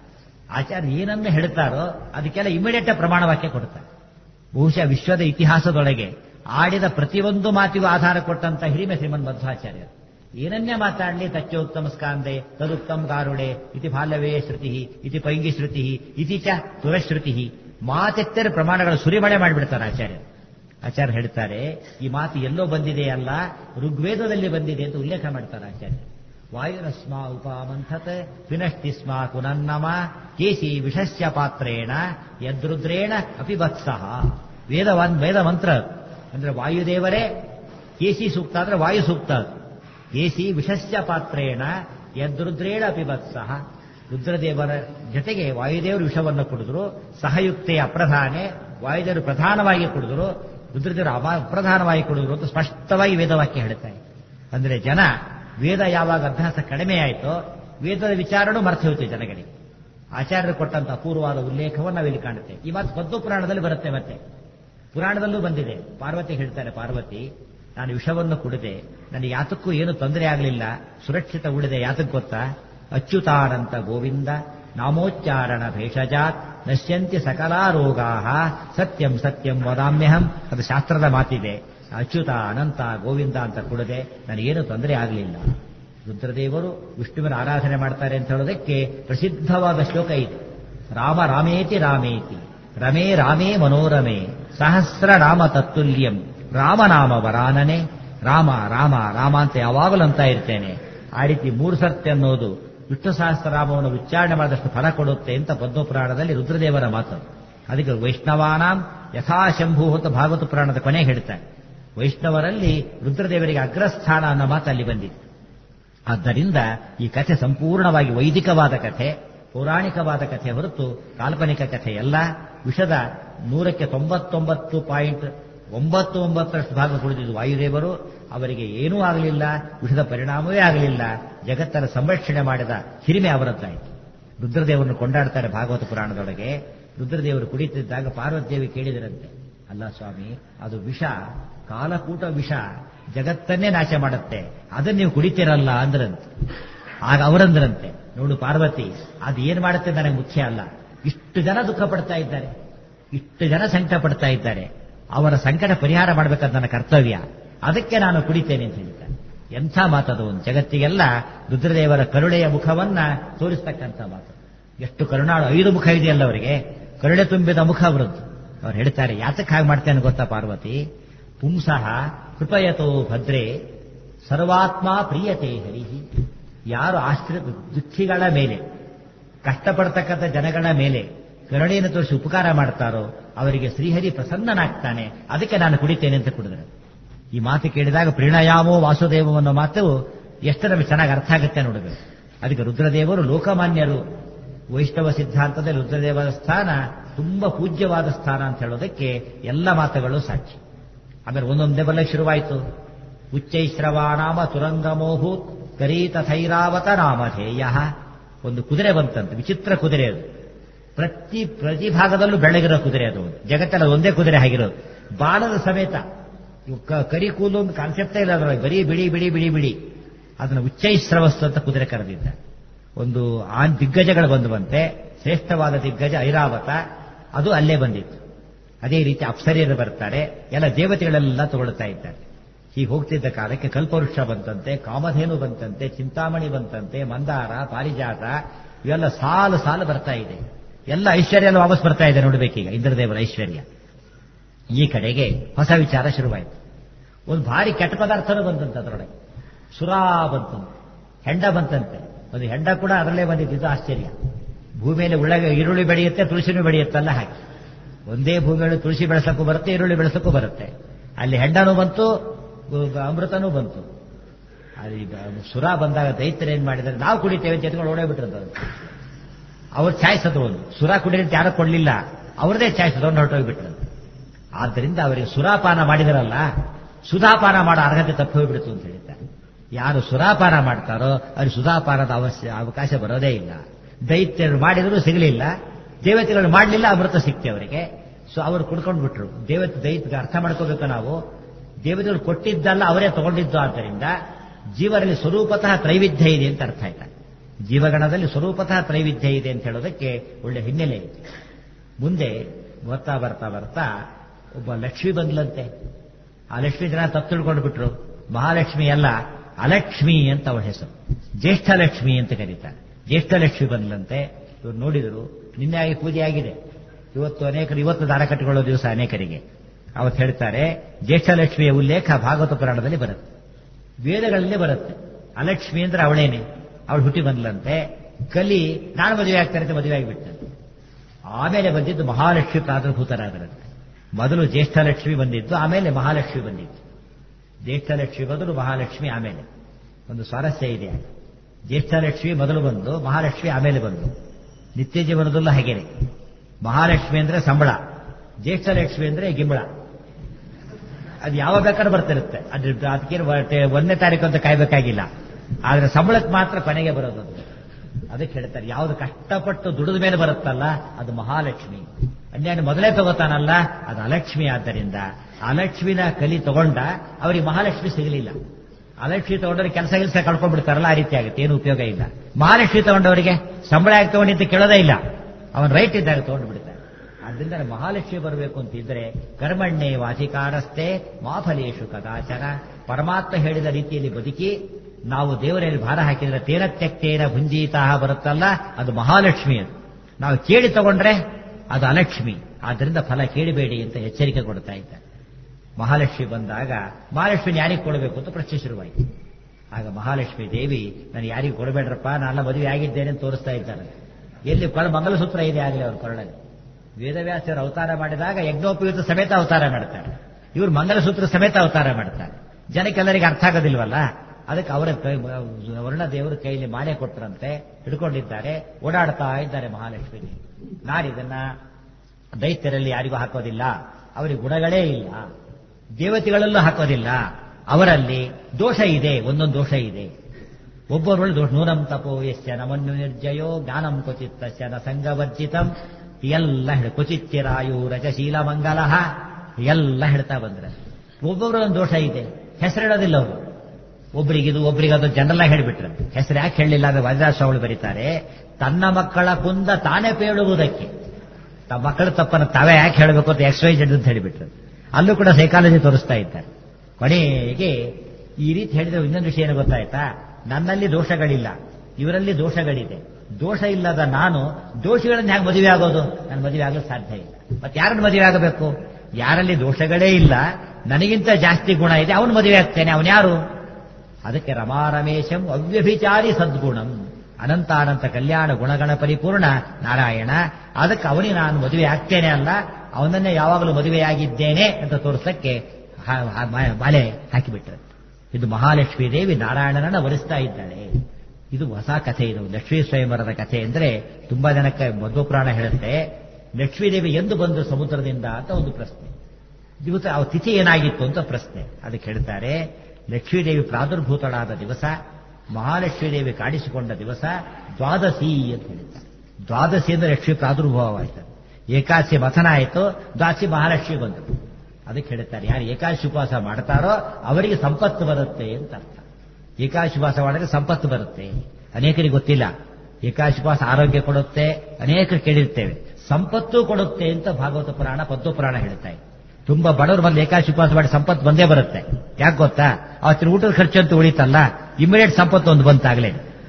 S1: ಆಚಾರ್ಯ ಏನನ್ನ ಹೇಳ್ತಾರೋ ಅದಕ್ಕೆಲ್ಲ ಇಮಿಡಿಯೇಟ್ ಪ್ರಮಾಣ ವಾಕ್ಯ ಕೊಡ್ತಾರೆ ಬಹುಶಃ ವಿಶ್ವದ ಇತಿಹಾಸದೊಳಗೆ ಆಡಿದ ಪ್ರತಿಯೊಂದು ಮಾತಿಗೂ ಆಧಾರ ಕೊಟ್ಟಂತ ಹಿರಿಮೆ ಶ್ರೀಮನ್ ಮಧ್ವಾಚಾರ್ಯರು ಏನನ್ನೇ ಮಾತಾಡಲಿ ತಚ್ಚೋತ್ತಮ ಸ್ಕಾಂದೆ ತದುತ್ತಮ ಕಾರುಡೆ ಇತಿ ಬಾಲ್ಯವೇ ಶ್ರುತಿ ಇತಿ ಪೈಂಗಿ ಶ್ರುತಿ ಇತಿ ಚ ತುರಶ್ರುತಿ ಮಾತೆತ್ತರ ಪ್ರಮಾಣಗಳು ಸುರಿಮಳೆ ಮಾಡಿಬಿಡ್ತಾರೆ ಆಚಾರ್ಯ ಆಚಾರ್ಯ ಹೇಳ್ತಾರೆ ಈ ಮಾತು ಎಲ್ಲೋ ಬಂದಿದೆ ಅಲ್ಲ ಋಗ್ವೇದದಲ್ಲಿ ಬಂದಿದೆ ಅಂತ ಉಲ್ಲೇಖ ಮಾಡ್ತಾರೆ ಆಚಾರ್ಯ ವಾಯುರಸ್ಮಾ ಉಪಮಂಥತ್ ವಿನಷ್ಟಿ ಸ್ಮ ಕುನನ್ನಮ ಕೇಸಿ ವಿಷಸ್ಯ ಪಾತ್ರೇಣ ಯದೃದ್ರೇಣ ಅಪಿಬತ್ಸಃ ವೇದವನ್ ವೇದ ಮಂತ್ರ ಅಂದ್ರೆ ವಾಯುದೇವರೇ ಕೇಸಿ ಸೂಕ್ತ ಅಂದ್ರೆ ವಾಯು ಸೂಕ್ತ ಕೇಸಿ ವಿಷಸ್ಯ ಪಾತ್ರೇಣ ಯದೃದ್ರೇಣ ಅಪಿಬತ್ಸಃ ರುದ್ರದೇವರ ಜೊತೆಗೆ ವಾಯುದೇವರು ವಿಷವನ್ನು ಕುಡಿದ್ರು ಸಹಯುಕ್ತೆಯ ಅಪ್ರಧಾನೆ ವಾಯುದೇವರು ಪ್ರಧಾನವಾಗಿ ಕುಡಿದ್ರು ರುದ್ರದೇವರು ಅಪ್ರಧಾನವಾಗಿ ಕುಡಿದ್ರು ಅಂತ ಸ್ಪಷ್ಟವಾಗಿ ವೇದವಾಕ್ಯ ಹೇಳ್ತಾರೆ ಅಂದ್ರೆ ಜನ ವೇದ ಯಾವಾಗ ಅಭ್ಯಾಸ ಕಡಿಮೆ ಆಯಿತೋ ವೇದದ ವಿಚಾರಣೂ ಮರ್ತು ಹೋಯ್ತು ಜನಗಳಿಗೆ ಆಚಾರ್ಯರು ಕೊಟ್ಟಂತ ಅಪೂರ್ವವಾದ ಉಲ್ಲೇಖವನ್ನು ನಾವಿಲ್ಲಿ ಕಾಣುತ್ತೆ ಈ ಮಾತು ಪದ್ದು ಪುರಾಣದಲ್ಲಿ ಬರುತ್ತೆ ಮತ್ತೆ ಪುರಾಣದಲ್ಲೂ ಬಂದಿದೆ ಪಾರ್ವತಿ ಹೇಳ್ತಾರೆ ಪಾರ್ವತಿ ನಾನು ವಿಷವನ್ನು ಕುಡಿದೆ ನನಗೆ ಯಾತಕ್ಕೂ ಏನು ತೊಂದರೆ ಆಗಲಿಲ್ಲ ಸುರಕ್ಷಿತ ಉಳಿದೆ ಯಾತಕ್ಕೆ ಗೊತ್ತಾ ಅಚ್ಯುತಾನಂತ ಗೋವಿಂದ ನಾಮೋಚ್ಚಾರಣ ಭೇಷಜಾತ್ ನಶ್ಯಂತಿ ಸಕಲಾ ರೋಗಾ ಸತ್ಯಂ ಸತ್ಯಂ ವದಾಮ್ಯಹಂ ಅದು ಶಾಸ್ತ್ರದ ಮಾತಿದೆ ಅಚ್ಯುತ ಅನಂತ ಗೋವಿಂದ ಅಂತ ಕುಡದೆ ನನಗೇನು ತೊಂದರೆ ಆಗಲಿಲ್ಲ ರುದ್ರದೇವರು ವಿಷ್ಣುವಿನ ಆರಾಧನೆ ಮಾಡ್ತಾರೆ ಅಂತ ಹೇಳೋದಕ್ಕೆ ಪ್ರಸಿದ್ಧವಾದ ಶ್ಲೋಕ ಇದೆ ರಾಮ ರಾಮೇತಿ ರಾಮೇತಿ ರಮೇ ರಾಮೇ ಮನೋರಮೆ ಸಹಸ್ರ ನಾಮ ತತ್ತುಲ್ಯಂ ರಾಮನಾಮ ವರಾನನೆ ರಾಮ ರಾಮ ರಾಮ ಅಂತ ಯಾವಾಗಲೂ ಅಂತ ಇರ್ತೇನೆ ಆ ರೀತಿ ಮೂರು ಸರ್ತಿ ಅನ್ನೋದು ವಿಷ್ಣು ಸಹಸ್ರನಾಮವನ್ನು ಉಚ್ಚಾರಣೆ ಮಾಡಿದಷ್ಟು ಫಲ ಕೊಡುತ್ತೆ ಅಂತ ಪದ್ಮಪುರಾಣದಲ್ಲಿ ರುದ್ರದೇವರ ಮಾತು ಅದಕ್ಕೆ ವೈಷ್ಣವಾನಾಂ ಯಥಾಶಂಭು ಅಂತ ಭಾಗವತ ಪುರಾಣದ ಕೊನೆ ಹೇಳ್ತಾರೆ ವೈಷ್ಣವರಲ್ಲಿ ರುದ್ರದೇವರಿಗೆ ಅಗ್ರಸ್ಥಾನ ಅನ್ನೋ ಮಾತು ಅಲ್ಲಿ ಬಂದಿದೆ ಆದ್ದರಿಂದ ಈ ಕಥೆ ಸಂಪೂರ್ಣವಾಗಿ ವೈದಿಕವಾದ ಕಥೆ ಪೌರಾಣಿಕವಾದ ಕಥೆ ಹೊರತು ಕಾಲ್ಪನಿಕ ಕಥೆ ಎಲ್ಲ ವಿಷದ ನೂರಕ್ಕೆ ತೊಂಬತ್ತೊಂಬತ್ತು ಪಾಯಿಂಟ್ ಒಂಬತ್ತು ಒಂಬತ್ತರಷ್ಟು ಭಾಗ ಕುಳಿದಿದ್ದು ವಾಯುದೇವರು ಅವರಿಗೆ ಏನೂ ಆಗಲಿಲ್ಲ ವಿಷದ ಪರಿಣಾಮವೇ ಆಗಲಿಲ್ಲ ಜಗತ್ತರ ಸಂರಕ್ಷಣೆ ಮಾಡಿದ ಹಿರಿಮೆ ಅವರದ್ದಾಯಿತು ರುದ್ರದೇವರನ್ನು ಕೊಂಡಾಡ್ತಾರೆ ಭಾಗವತ ಪುರಾಣದೊಳಗೆ ರುದ್ರದೇವರು ಕುಡಿತಿದ್ದಾಗ ಪಾರ್ವತಿದೇವಿ ಕೇಳಿದರಂತೆ ಅಲ್ಲ ಸ್ವಾಮಿ ಅದು ವಿಷ ಕಾಲಕೂಟ ವಿಷ ಜಗತ್ತನ್ನೇ ನಾಶ ಮಾಡುತ್ತೆ ಅದನ್ನ ನೀವು ಕುಡಿತೀರಲ್ಲ ಅಂದ್ರಂತೆ ಆಗ ಅವರಂದ್ರಂತೆ ನೋಡು ಪಾರ್ವತಿ ಅದು ಏನ್ ಮಾಡುತ್ತೆ ನನಗೆ ಮುಖ್ಯ ಅಲ್ಲ ಇಷ್ಟು ಜನ ದುಃಖ ಪಡ್ತಾ ಇದ್ದಾರೆ ಇಷ್ಟು ಜನ ಸಂಕಟ ಪಡ್ತಾ ಇದ್ದಾರೆ ಅವರ ಸಂಕಟ ಪರಿಹಾರ ಮಾಡಬೇಕಾದ ನನ್ನ ಕರ್ತವ್ಯ ಅದಕ್ಕೆ ನಾನು ಕುಡಿತೇನೆ ಅಂತ ಹೇಳ್ತಾರೆ ಎಂಥ ಮಾತದು ಒಂದು ಜಗತ್ತಿಗೆಲ್ಲ ರುದ್ರದೇವರ ಕರುಣೆಯ ಮುಖವನ್ನ ತೋರಿಸ್ತಕ್ಕಂಥ ಮಾತು ಎಷ್ಟು ಕರುಣಾಳು ಐದು ಮುಖ ಇದೆಯಲ್ಲ ಅವರಿಗೆ ಕರುಣೆ ತುಂಬಿದ ಮುಖ ಅವರದ್ದು ಅವ್ರು ಹೇಳ್ತಾರೆ ಯಾತಕ್ಕೆ ಹಾಗೆ ಮಾಡ್ತೇನೆ ಗೊತ್ತಾ ಪಾರ್ವತಿ ಪುಂಸಃ ಕೃಪಯತೋ ಭದ್ರೇ ಸರ್ವಾತ್ಮ ಪ್ರಿಯತೆ ಹರಿಹಿ ಯಾರು ಆಶ್ರ ದುಃಖಿಗಳ ಮೇಲೆ ಕಷ್ಟಪಡ್ತಕ್ಕಂಥ ಜನಗಳ ಮೇಲೆ ಕರುಣೆಯನ್ನು ತೋರಿಸಿ ಉಪಕಾರ ಮಾಡ್ತಾರೋ ಅವರಿಗೆ ಶ್ರೀಹರಿ ಪ್ರಸನ್ನನಾಗ್ತಾನೆ ಅದಕ್ಕೆ ನಾನು ಕುಡಿತೇನೆ ಅಂತ ಕುಡಿದ್ರೆ ಈ ಮಾತು ಕೇಳಿದಾಗ ಪ್ರಣಯಾಮೋ ವಾಸುದೇವ ಅನ್ನೋ ಮಾತು ಎಷ್ಟು ನಮಗೆ ಚೆನ್ನಾಗಿ ಅರ್ಥ ಆಗುತ್ತೆ ನೋಡಬೇಕು ಅದಕ್ಕೆ ರುದ್ರದೇವರು ಲೋಕಮಾನ್ಯರು ವೈಷ್ಣವ ಸಿದ್ಧಾಂತದಲ್ಲಿ ರುದ್ರದೇವರ ಸ್ಥಾನ ತುಂಬಾ ಪೂಜ್ಯವಾದ ಸ್ಥಾನ ಅಂತ ಹೇಳೋದಕ್ಕೆ ಎಲ್ಲ ಮಾತುಗಳು ಸಾಕ್ಷಿ ಆಮೇಲೆ ಒಂದೊಂದೇ ಬಲ್ಲ ಶುರುವಾಯಿತು ಉಚ್ಚೈಶ್ರವಾನಾಮ ತುರಂಗಮೋಹು ಕರೀತ ಥೈರಾವತ ನಾಮಧೇಯ ಒಂದು ಕುದುರೆ ಬಂತಂತೆ ವಿಚಿತ್ರ ಕುದುರೆ ಅದು ಪ್ರತಿ ಪ್ರತಿ ಭಾಗದಲ್ಲೂ ಬೆಳಗಿರೋ ಕುದುರೆ ಅದು ಜಗತ್ತಲ್ಲಿ ಒಂದೇ ಕುದುರೆ ಆಗಿರೋದು ಬಾಣದ ಸಮೇತ ಕರಿ ಕೂಲು ಒಂದು ಕಾನ್ಸೆಪ್ಟೇ ಇಲ್ಲ ಅದರೊಳಗೆ ಬರೀ ಬಿಡಿ ಬಿಡಿ ಬಿಡಿ ಬಿಡಿ ಅದನ್ನು ಉಚ್ಚೈಶ್ರವಸ್ತು ಅಂತ ಕುದುರೆ ಕರೆದಿದ್ದ ಒಂದು ಆ ದಿಗ್ಗಜಗಳು ಬಂದು ಬಂತೆ ಶ್ರೇಷ್ಠವಾದ ದಿಗ್ಗಜ ಐರಾವತ ಅದು ಅಲ್ಲೇ ಬಂದಿತ್ತು ಅದೇ ರೀತಿ ಅಪ್ಸರಿಯರು ಬರ್ತಾರೆ ಎಲ್ಲ ದೇವತೆಗಳೆಲ್ಲ ತಗೊಳ್ತಾ ಇದ್ದಾರೆ ಹೀಗೆ ಹೋಗ್ತಿದ್ದ ಕಾಲಕ್ಕೆ ಕಲ್ಪವೃಕ್ಷ ಬಂತಂತೆ ಕಾಮಧೇನು ಬಂತಂತೆ ಚಿಂತಾಮಣಿ ಬಂತಂತೆ ಮಂದಾರ ಪಾರಿಜಾತ ಇವೆಲ್ಲ ಸಾಲು ಸಾಲು ಬರ್ತಾ ಇದೆ ಎಲ್ಲ ಐಶ್ವರ್ಯ ಎಲ್ಲ ವಾಪಸ್ ಬರ್ತಾ ಇದೆ ನೋಡ್ಬೇಕೀಗ ಇಂದ್ರದೇವರ ಐಶ್ವರ್ಯ ಈ ಕಡೆಗೆ ಹೊಸ ವಿಚಾರ ಶುರುವಾಯಿತು ಒಂದು ಭಾರಿ ಕೆಟ್ಟ ಪದಾರ್ಥನೂ ಬಂತಂತೆ ಅದರೊಳಗೆ ಸುರಾ ಬಂತಂತೆ ಹೆಂಡ ಬಂತಂತೆ ಒಂದು ಹೆಂಡ ಕೂಡ ಅದರಲ್ಲೇ ಬಂದಿದ್ದು ಇದು ಆಶ್ಚರ್ಯ ಭೂಮಿಯಲ್ಲಿ ಉಳ್ಳ ಈರುಳ್ಳಿ ಬೆಳೆಯುತ್ತೆ ತುಳಸಿನೂ ಬೆಳೆಯುತ್ತಲ್ಲ ಹಾಗೆ ಒಂದೇ ಭೂಮಿಯಲ್ಲಿ ತುಳಸಿ ಬೆಳೆಸಕ್ಕೂ ಬರುತ್ತೆ ಈರುಳ್ಳಿ ಬೆಳೆಸಕ್ಕೂ ಬರುತ್ತೆ ಅಲ್ಲಿ ಹೆಂಡನೂ ಬಂತು ಗು- ಅಮೃತನೂ ಬಂತು ಅಲ್ಲಿ ಬ- ಸುರ ಬಂದಾಗ ದೈತ್ಯರು ಏನ್ ಮಾಡಿದ್ದಾರೆ ನಾವು ಕುಡಿತೇವೆ ಅಂತ ಎತ್ಕೊಂಡು ಓಡೋಗ್ಬಿಟ್ರಂತ ಅವ್ರು ಚಾಯ್ಸದ್ರು ಒಂದು ಸುರ ಕುಡಿರಿ ಅಂತ ಯಾರು ಕೊಡ್ಲಿಲ್ಲ ಅವ್ರದೇ ಚಾಯ್ಸದ್ರು ಅವ್ರನ್ನ ಹೊರಟೋಗ್ಬಿಟ್ರು ಆದ್ದರಿಂದ ಅವರಿಗೆ ಸುರಾಪಾನ ಮಾಡಿದರಲ್ಲ ಸುಧಾಪಾನ ಮಾಡೋ ಅರ್ಹತೆ ತಪ್ಪಿ ಹೋಗ್ಬಿಡ್ತು ಅಂತ ಹೇಳ್ತಾರೆ ಯಾರು ಸುರಾಪಾನ ಮಾಡ್ತಾರೋ ಅವ್ರಿಗೆ ಸುಧಾಪಾನದ ಅವಶ್ಯ ಅವಕಾಶ ಬರೋದೇ ಇಲ್ಲ ದೈತ್ಯರು ಮಾಡಿದ್ರು ಸಿಗಲಿಲ್ಲ ದೇವತೆಗಳು ಮಾಡಲಿಲ್ಲ ಅಮೃತ ಸಿಕ್ತಿ ಅವರಿಗೆ ಸೊ ಅವರು ಕುಡ್ಕೊಂಡು ಬಿಟ್ರು ದೇವತೆ ದೈತ್ಯ ಅರ್ಥ ಮಾಡ್ಕೋಬೇಕು ನಾವು ದೇವತೆಗಳು ಕೊಟ್ಟಿದ್ದಲ್ಲ ಅವರೇ ತಗೊಂಡಿದ್ದು ಆದ್ದರಿಂದ ಜೀವರಲ್ಲಿ ಸ್ವರೂಪತಃ ತ್ರೈವಿಧ್ಯ ಇದೆ ಅಂತ ಅರ್ಥ ಆಯ್ತಾ ಜೀವಗಣದಲ್ಲಿ ಸ್ವರೂಪತಃ ತ್ರೈವಿಧ್ಯ ಇದೆ ಅಂತ ಹೇಳೋದಕ್ಕೆ ಒಳ್ಳೆ ಹಿನ್ನೆಲೆ ಇದೆ ಮುಂದೆ ಬರ್ತಾ ಬರ್ತಾ ಬರ್ತಾ ಒಬ್ಬ ಲಕ್ಷ್ಮಿ ಬಂದ್ಲಂತೆ ಆ ಲಕ್ಷ್ಮಿ ಜನ ತಪ್ಪು ತಿಳ್ಕೊಂಡು ಬಿಟ್ರು ಮಹಾಲಕ್ಷ್ಮಿ ಅಲ್ಲ ಅಲಕ್ಷ್ಮಿ ಅಂತ ಅವಳ ಹೆಸರು ಜ್ಯೇಷ್ಠ ಲಕ್ಷ್ಮಿ ಅಂತ ಕರೀತಾರೆ ಜ್ಯೇಷ್ಠ ಲಕ್ಷ್ಮಿ ಬಂದ್ಲಂತೆ ಇವ್ರು ನೋಡಿದ್ರು ನಿನ್ನೆ ಆಗಿ ಪೂಜೆ ಆಗಿದೆ ಇವತ್ತು ಅನೇಕರು ಇವತ್ತು ದಾನ ಕಟ್ಟಿಕೊಳ್ಳೋ ದಿವಸ ಅನೇಕರಿಗೆ ಅವತ್ತು ಹೇಳ್ತಾರೆ ಜ್ಯೇಷ್ಠ ಲಕ್ಷ್ಮಿಯ ಉಲ್ಲೇಖ ಭಾಗವತ ಪುರಾಣದಲ್ಲಿ ಬರುತ್ತೆ ವೇದಗಳಲ್ಲೇ ಬರುತ್ತೆ ಅಲಕ್ಷ್ಮಿ ಅಂದ್ರೆ ಅವಳೇನೆ ಅವಳು ಹುಟ್ಟಿ ಬಂದ್ಲಂತೆ ಕಲಿ ನಾನು ಮದುವೆ ಆಗ್ತಾರೆ ಅಂತ ಮದುವೆ ಆಗಿಬಿಟ್ಟಂತೆ ಆಮೇಲೆ ಬಂದಿದ್ದು ಮಹಾಲಕ್ಷ್ಮಿ ಪ್ರಾದುರ್ಭೂತರಾದರಂತೆ ಮೊದಲು ಜ್ಯೇಷ್ಠ ಲಕ್ಷ್ಮಿ ಬಂದಿದ್ದು ಆಮೇಲೆ ಮಹಾಲಕ್ಷ್ಮಿ ಬಂದಿತ್ತು ಜ್ಯೇಷ್ಠ ಲಕ್ಷ್ಮಿ ಮೊದಲು ಮಹಾಲಕ್ಷ್ಮಿ ಆಮೇಲೆ ಒಂದು ಸ್ವಾರಸ್ಯ ಇದೆ ಆಗ. ಜ್ಯೇಷ್ಠ ಲಕ್ಷ್ಮಿ ಮೊದಲು ಬಂದು ಮಹಾಲಕ್ಷ್ಮಿ ಆಮೇಲೆ ಬಂದು ನಿತ್ಯ ಜೀವನದಲ್ಲೂ ಹಾಗೇನೆ ಮಹಾಲಕ್ಷ್ಮಿ ಅಂದ್ರೆ ಸಂಬಳ ಜ್ಯೇಷ್ಠ ಲಕ್ಷ್ಮಿ ಅಂದ್ರೆ ಗಿಂಬಳ ಅದು ಯಾವ ಬೇಕಾದ್ರೂ ಬರ್ತಿರುತ್ತೆ ಅದ್ರ ಅದಕ್ಕೆ ಒಂದನೇ ತಾರೀಕು ಅಂತ ಕಾಯ್ಬೇಕಾಗಿಲ್ಲ ಆದ್ರೆ ಸಂಬಳಕ್ಕೆ ಮಾತ್ರ ಕೊನೆಗೆ ಬರೋದು ಅದು ಅದಕ್ಕೆ ಹೇಳ್ತಾರೆ ಯಾವುದು ಕಷ್ಟಪಟ್ಟು ದುಡಿದ ಮೇಲೆ ಬರುತ್ತಲ್ಲ ಅದು ಮಹಾಲಕ್ಷ್ಮಿ ಅನ್ಯಾಯ ಮೊದಲೇ ತಗೋತಾನಲ್ಲ ಅದು ಅಲಕ್ಷ್ಮಿ ಆದ್ದರಿಂದ ಅಲಕ್ಷ್ಮಿನ ಕಲಿ ತಗೊಂಡ ಅವರಿಗೆ ಮಹಾಲಕ್ಷ್ಮಿ ಸಿಗಲಿಲ್ಲ ಅಲಕ್ಷ್ಮಿ ತಗೊಂಡವ್ರಿಗೆ ಕೆಲಸ ಕೆಲಸ ಕಳ್ಕೊಂಡ್ಬಿಡ್ತಾರಲ್ಲ ಆ ರೀತಿ ಆಗುತ್ತೆ ಏನು ಉಪಯೋಗ ಇಲ್ಲ ಮಹಾಲಕ್ಷ್ಮಿ ತಗೊಂಡವರಿಗೆ ಸಂಬಳ ಯಾಕೆ ತಗೊಂಡಿದ್ದು ಕೇಳೋದೇ ಇಲ್ಲ ಅವನ್ ರೈಟ್ ಇದ್ದಾಗ ತಗೊಂಡು ಬಿಡ್ತಾರೆ ಆದ್ರಿಂದ ಮಹಾಲಕ್ಷ್ಮಿ ಬರಬೇಕು ಅಂತಿದ್ರೆ ಕರ್ಮಣ್ಣೆ ವಾಚಿಕಾರಸ್ಥೆ ಮಾಫಲೇಶು ಕದಾಚನ ಪರಮಾತ್ಮ ಹೇಳಿದ ರೀತಿಯಲ್ಲಿ ಬದುಕಿ ನಾವು ದೇವರಲ್ಲಿ ಭಾರ ಹಾಕಿದ್ರೆ ತೇನ ತ್ಯಕ್ತೇನ ಭುಂಜೀತಾಹ ಬರುತ್ತಲ್ಲ ಅದು ಮಹಾಲಕ್ಷ್ಮಿ ಅದು ನಾವು ಕೇಳಿ ತಗೊಂಡ್ರೆ ಅದು ಅಲಕ್ಷ್ಮಿ ಆದ್ದರಿಂದ ಫಲ ಕೇಳಬೇಡಿ ಅಂತ ಎಚ್ಚರಿಕೆ ಕೊಡ್ತಾ ಇದ್ದಾರೆ ಮಹಾಲಕ್ಷ್ಮಿ ಬಂದಾಗ ಮಹಾಲಕ್ಷ್ಮಿ ಯಾರಿಗೆ ಕೊಡಬೇಕು ಅಂತ ಪ್ರಶ್ನೆ ಶುರುವಾಯಿತು ಆಗ ಮಹಾಲಕ್ಷ್ಮಿ ದೇವಿ ನಾನು ಯಾರಿಗೆ ಕೊಡಬೇಡ್ರಪ್ಪ ನಾನೆಲ್ಲ ಮದುವೆ ಆಗಿದ್ದೇನೆ ಅಂತ ತೋರಿಸ್ತಾ ಇದ್ದಾರೆ ಎಲ್ಲಿ ಕೊಳ ಮಂಗಲಸೂತ್ರ ಇದೆ ಆಗಲಿ ಅವ್ರ ಕೊರಳಲ್ಲಿ ವೇದವ್ಯಾಸರು ಅವತಾರ ಮಾಡಿದಾಗ ಯಜ್ಞೋಪಯುಕ್ತ ಸಮೇತ ಅವತಾರ ಮಾಡ್ತಾರೆ ಇವರು ಮಂಗಲಸೂತ್ರ ಸಮೇತ ಅವತಾರ ಮಾಡ್ತಾರೆ ಜನಕ್ಕೆಲ್ಲರಿಗೆ ಅರ್ಥ ಆಗೋದಿಲ್ವಲ್ಲ ಅದಕ್ಕೆ ಅವರ ಕೈ ವರ್ಣ ದೇವರು ಕೈಯಲ್ಲಿ ಮಾಲೆ ಕೊಟ್ಟರಂತೆ ಹಿಡ್ಕೊಂಡಿದ್ದಾರೆ ಓಡಾಡ್ತಾ ಇದ್ದಾರೆ ಮಹಾಲಕ್ಷ್ಮಿ ದೇವಿ ನಾನು ಇದನ್ನ ದೈತ್ಯರಲ್ಲಿ ಯಾರಿಗೂ ಹಾಕೋದಿಲ್ಲ ಅವರಿಗೆ ಗುಣಗಳೇ ಇಲ್ಲ ದೇವತೆಗಳಲ್ಲೂ ಹಾಕೋದಿಲ್ಲ ಅವರಲ್ಲಿ ದೋಷ ಇದೆ ಒಂದೊಂದು ದೋಷ ಇದೆ ಒಬ್ಬೊಬ್ಬರಲ್ಲಿ ದೋಷ ನೂನಂ ತಪೋ ಯಶ್ಚ ನಮನ್ಯು ನಿರ್ಜಯೋ ಜ್ಞಾನಂ ಕ್ವಚಿತ್ತಶ್ಚ ನ ಸಂಗವರ್ಜಿತಂ ಎಲ್ಲ ಹೇಳಿ ಕ್ವಚಿತ್ತಿರಾಯು ರಜಶೀಲ ಮಂಗಲ ಎಲ್ಲ ಹೇಳ್ತಾ ಬಂದ್ರೆ ಒಬ್ಬೊಬ್ಬರ ಒಂದು ದೋಷ ಇದೆ ಹೆಸರಿಡೋದಿಲ್ಲ ಅವರು ಒಬ್ರಿಗಿದು ಒಬ್ರಿಗದು ಜನರಲ್ಲ ಹೇಳಿಬಿಟ್ರೆ ಹೆಸರು ಯಾಕೆ ಹೇಳಲಿಲ್ಲ ಅಂದ್ರೆ ವಜ್ರಾಶ್ರವಳು ಬರೀತಾರೆ ತನ್ನ ಮಕ್ಕಳ ಕುಂದ ತಾನೇ ಪೇಳುವುದಕ್ಕೆ ತಮ್ಮ ಮಕ್ಕಳ ತಪ್ಪನ್ನು ತಾವೇ ಯಾಕೆ ಹೇಳಬೇಕು ಅಂತ ಎಕ್ಸ್ವೈಜ್ ಅಂತ ಹೇಳಿಬಿಟ್ರು ಅಲ್ಲೂ ಕೂಡ ಸೈಕಾಲಜಿ ತೋರಿಸ್ತಾ ಇದ್ದಾರೆ ಕೊನೆಗೆ ಈ ರೀತಿ ಹೇಳಿದ್ರೆ ಇನ್ನೊಂದು ವಿಷಯ ಏನು ಗೊತ್ತಾಯ್ತಾ ನನ್ನಲ್ಲಿ ದೋಷಗಳಿಲ್ಲ ಇವರಲ್ಲಿ ದೋಷಗಳಿದೆ ದೋಷ ಇಲ್ಲದ ನಾನು ದೋಷಿಗಳನ್ನ ಹೇಗೆ ಮದುವೆ ಆಗೋದು ನಾನು ಮದುವೆ ಆಗಲು ಸಾಧ್ಯ ಇಲ್ಲ ಮತ್ತೆ ಯಾರನ್ನು ಮದುವೆ ಆಗಬೇಕು ಯಾರಲ್ಲಿ ದೋಷಗಳೇ ಇಲ್ಲ ನನಗಿಂತ ಜಾಸ್ತಿ ಗುಣ ಇದೆ ಅವನು ಮದುವೆ ಆಗ್ತೇನೆ ಅವನು ಯಾರು ಅದಕ್ಕೆ ರಮಾರಮೇಶಂ ಅವ್ಯಭಿಚಾರಿ ಸದ್ಗುಣಂ ಅನಂತಾನಂತ ಕಲ್ಯಾಣ ಗುಣಗಣ ಪರಿಪೂರ್ಣ ನಾರಾಯಣ ಅದಕ್ಕೆ ಅವನಿಗೆ ನಾನು ಮದುವೆ ಆಗ್ತೇನೆ ಅಲ್ಲ ಅವನನ್ನೇ ಯಾವಾಗಲೂ ಮದುವೆಯಾಗಿದ್ದೇನೆ ಅಂತ ತೋರಿಸಕ್ಕೆ ಹ- ಹ- ಮ- ಮಾಲೆ ಹಾಕಿಬಿಟ್ರೆ ಇದು ಮಹಾಲಕ್ಷ್ಮೀ ದೇವಿ ನಾರಾಯಣನನ್ನ ವರಿಸ್ತಾ ಇದ್ದಾಳೆ ಇದು ಹೊಸ ಕಥೆ ಇದು ಲಕ್ಷ್ಮೀ ಸ್ವಯಂವರದ ಕಥೆ ಅಂದ್ರೆ ತುಂಬಾ ಜನಕ್ಕೆ ಮಧ್ವಪುರಾಣ ಹೇಳುತ್ತೆ ಲಕ್ಷ್ಮೀದೇವಿ ಎಂದು ಬಂದು ಸಮುದ್ರದಿಂದ ಅಂತ ಒಂದು ಪ್ರಶ್ನೆ ದಿವಸ ಆ ತಿಥಿ ಏನಾಗಿತ್ತು ಅಂತ ಪ್ರಶ್ನೆ ಅದಕ್ಕೆ ಹೇಳ್ತಾರೆ ಲಕ್ಷ್ಮೀದೇವಿ ಪ್ರಾದುರ್ಭೂತಳಾದ ದಿವಸ ಮಹಾಲಕ್ಷ್ಮೀದೇವಿ ಕಾಣಿಸಿಕೊಂಡ ದಿವಸ ದ್ವಾದಶಿ ಅಂತ ಹೇಳ್ತಾರೆ ದ್ವಾದಶಿ ಅಂದ್ರೆ ಲಕ್ಷ್ಮಿ ಪ್ರಾದುರ್ಭಾವವಾಯಿತು ಏಕಾದಶಿ ಮಥನ ಆಯಿತು ದ್ವಾದಶಿ ಮಹಾಲಕ್ಷ್ಮಿ ಬಂತು ಅದಕ್ಕೆ ಹೇಳ್ತಾರೆ ಯಾರು ಏಕಾದಶಿ ಉಪವಾಸ ಮಾಡ್ತಾರೋ ಅವರಿಗೆ ಸಂಪತ್ತು ಬರುತ್ತೆ ಅಂತ ಅರ್ಥ ಏಕಾದಶಿ ಉಪವಾಸ ಮಾಡಿದ್ರೆ ಸಂಪತ್ತು ಬರುತ್ತೆ ಅನೇಕರಿಗೆ ಗೊತ್ತಿಲ್ಲ ಏಕಾದಶಿ ಉಪವಾಸ ಆರೋಗ್ಯ ಕೊಡುತ್ತೆ ಅನೇಕರು ಕೇಳಿರ್ತೇವೆ ಸಂಪತ್ತು ಕೊಡುತ್ತೆ ಅಂತ ಭಾಗವತ ಪುರಾಣ ಪದ್ಮ ಪುರಾಣ ಹೇಳ್ತಾ ಇದೆ ತುಂಬಾ ಬಡವರು ಬಂದು ಏಕಾದಶಿ ಉಪವಾಸ ಮಾಡಿ ಸಂಪತ್ತು ಬಂದೇ ಬರುತ್ತೆ ಯಾಕೆ ಗೊತ್ತಾ ಅವತ್ತಿನ ಊಟದ ಖರ್ಚು ಅಂತ ಉಳಿತಲ್ಲ ಇಮಿಡಿಯೇಟ್ ಸಂಪತ್ತು ಒಂದು ಬಂತಾಗ್ಲೇ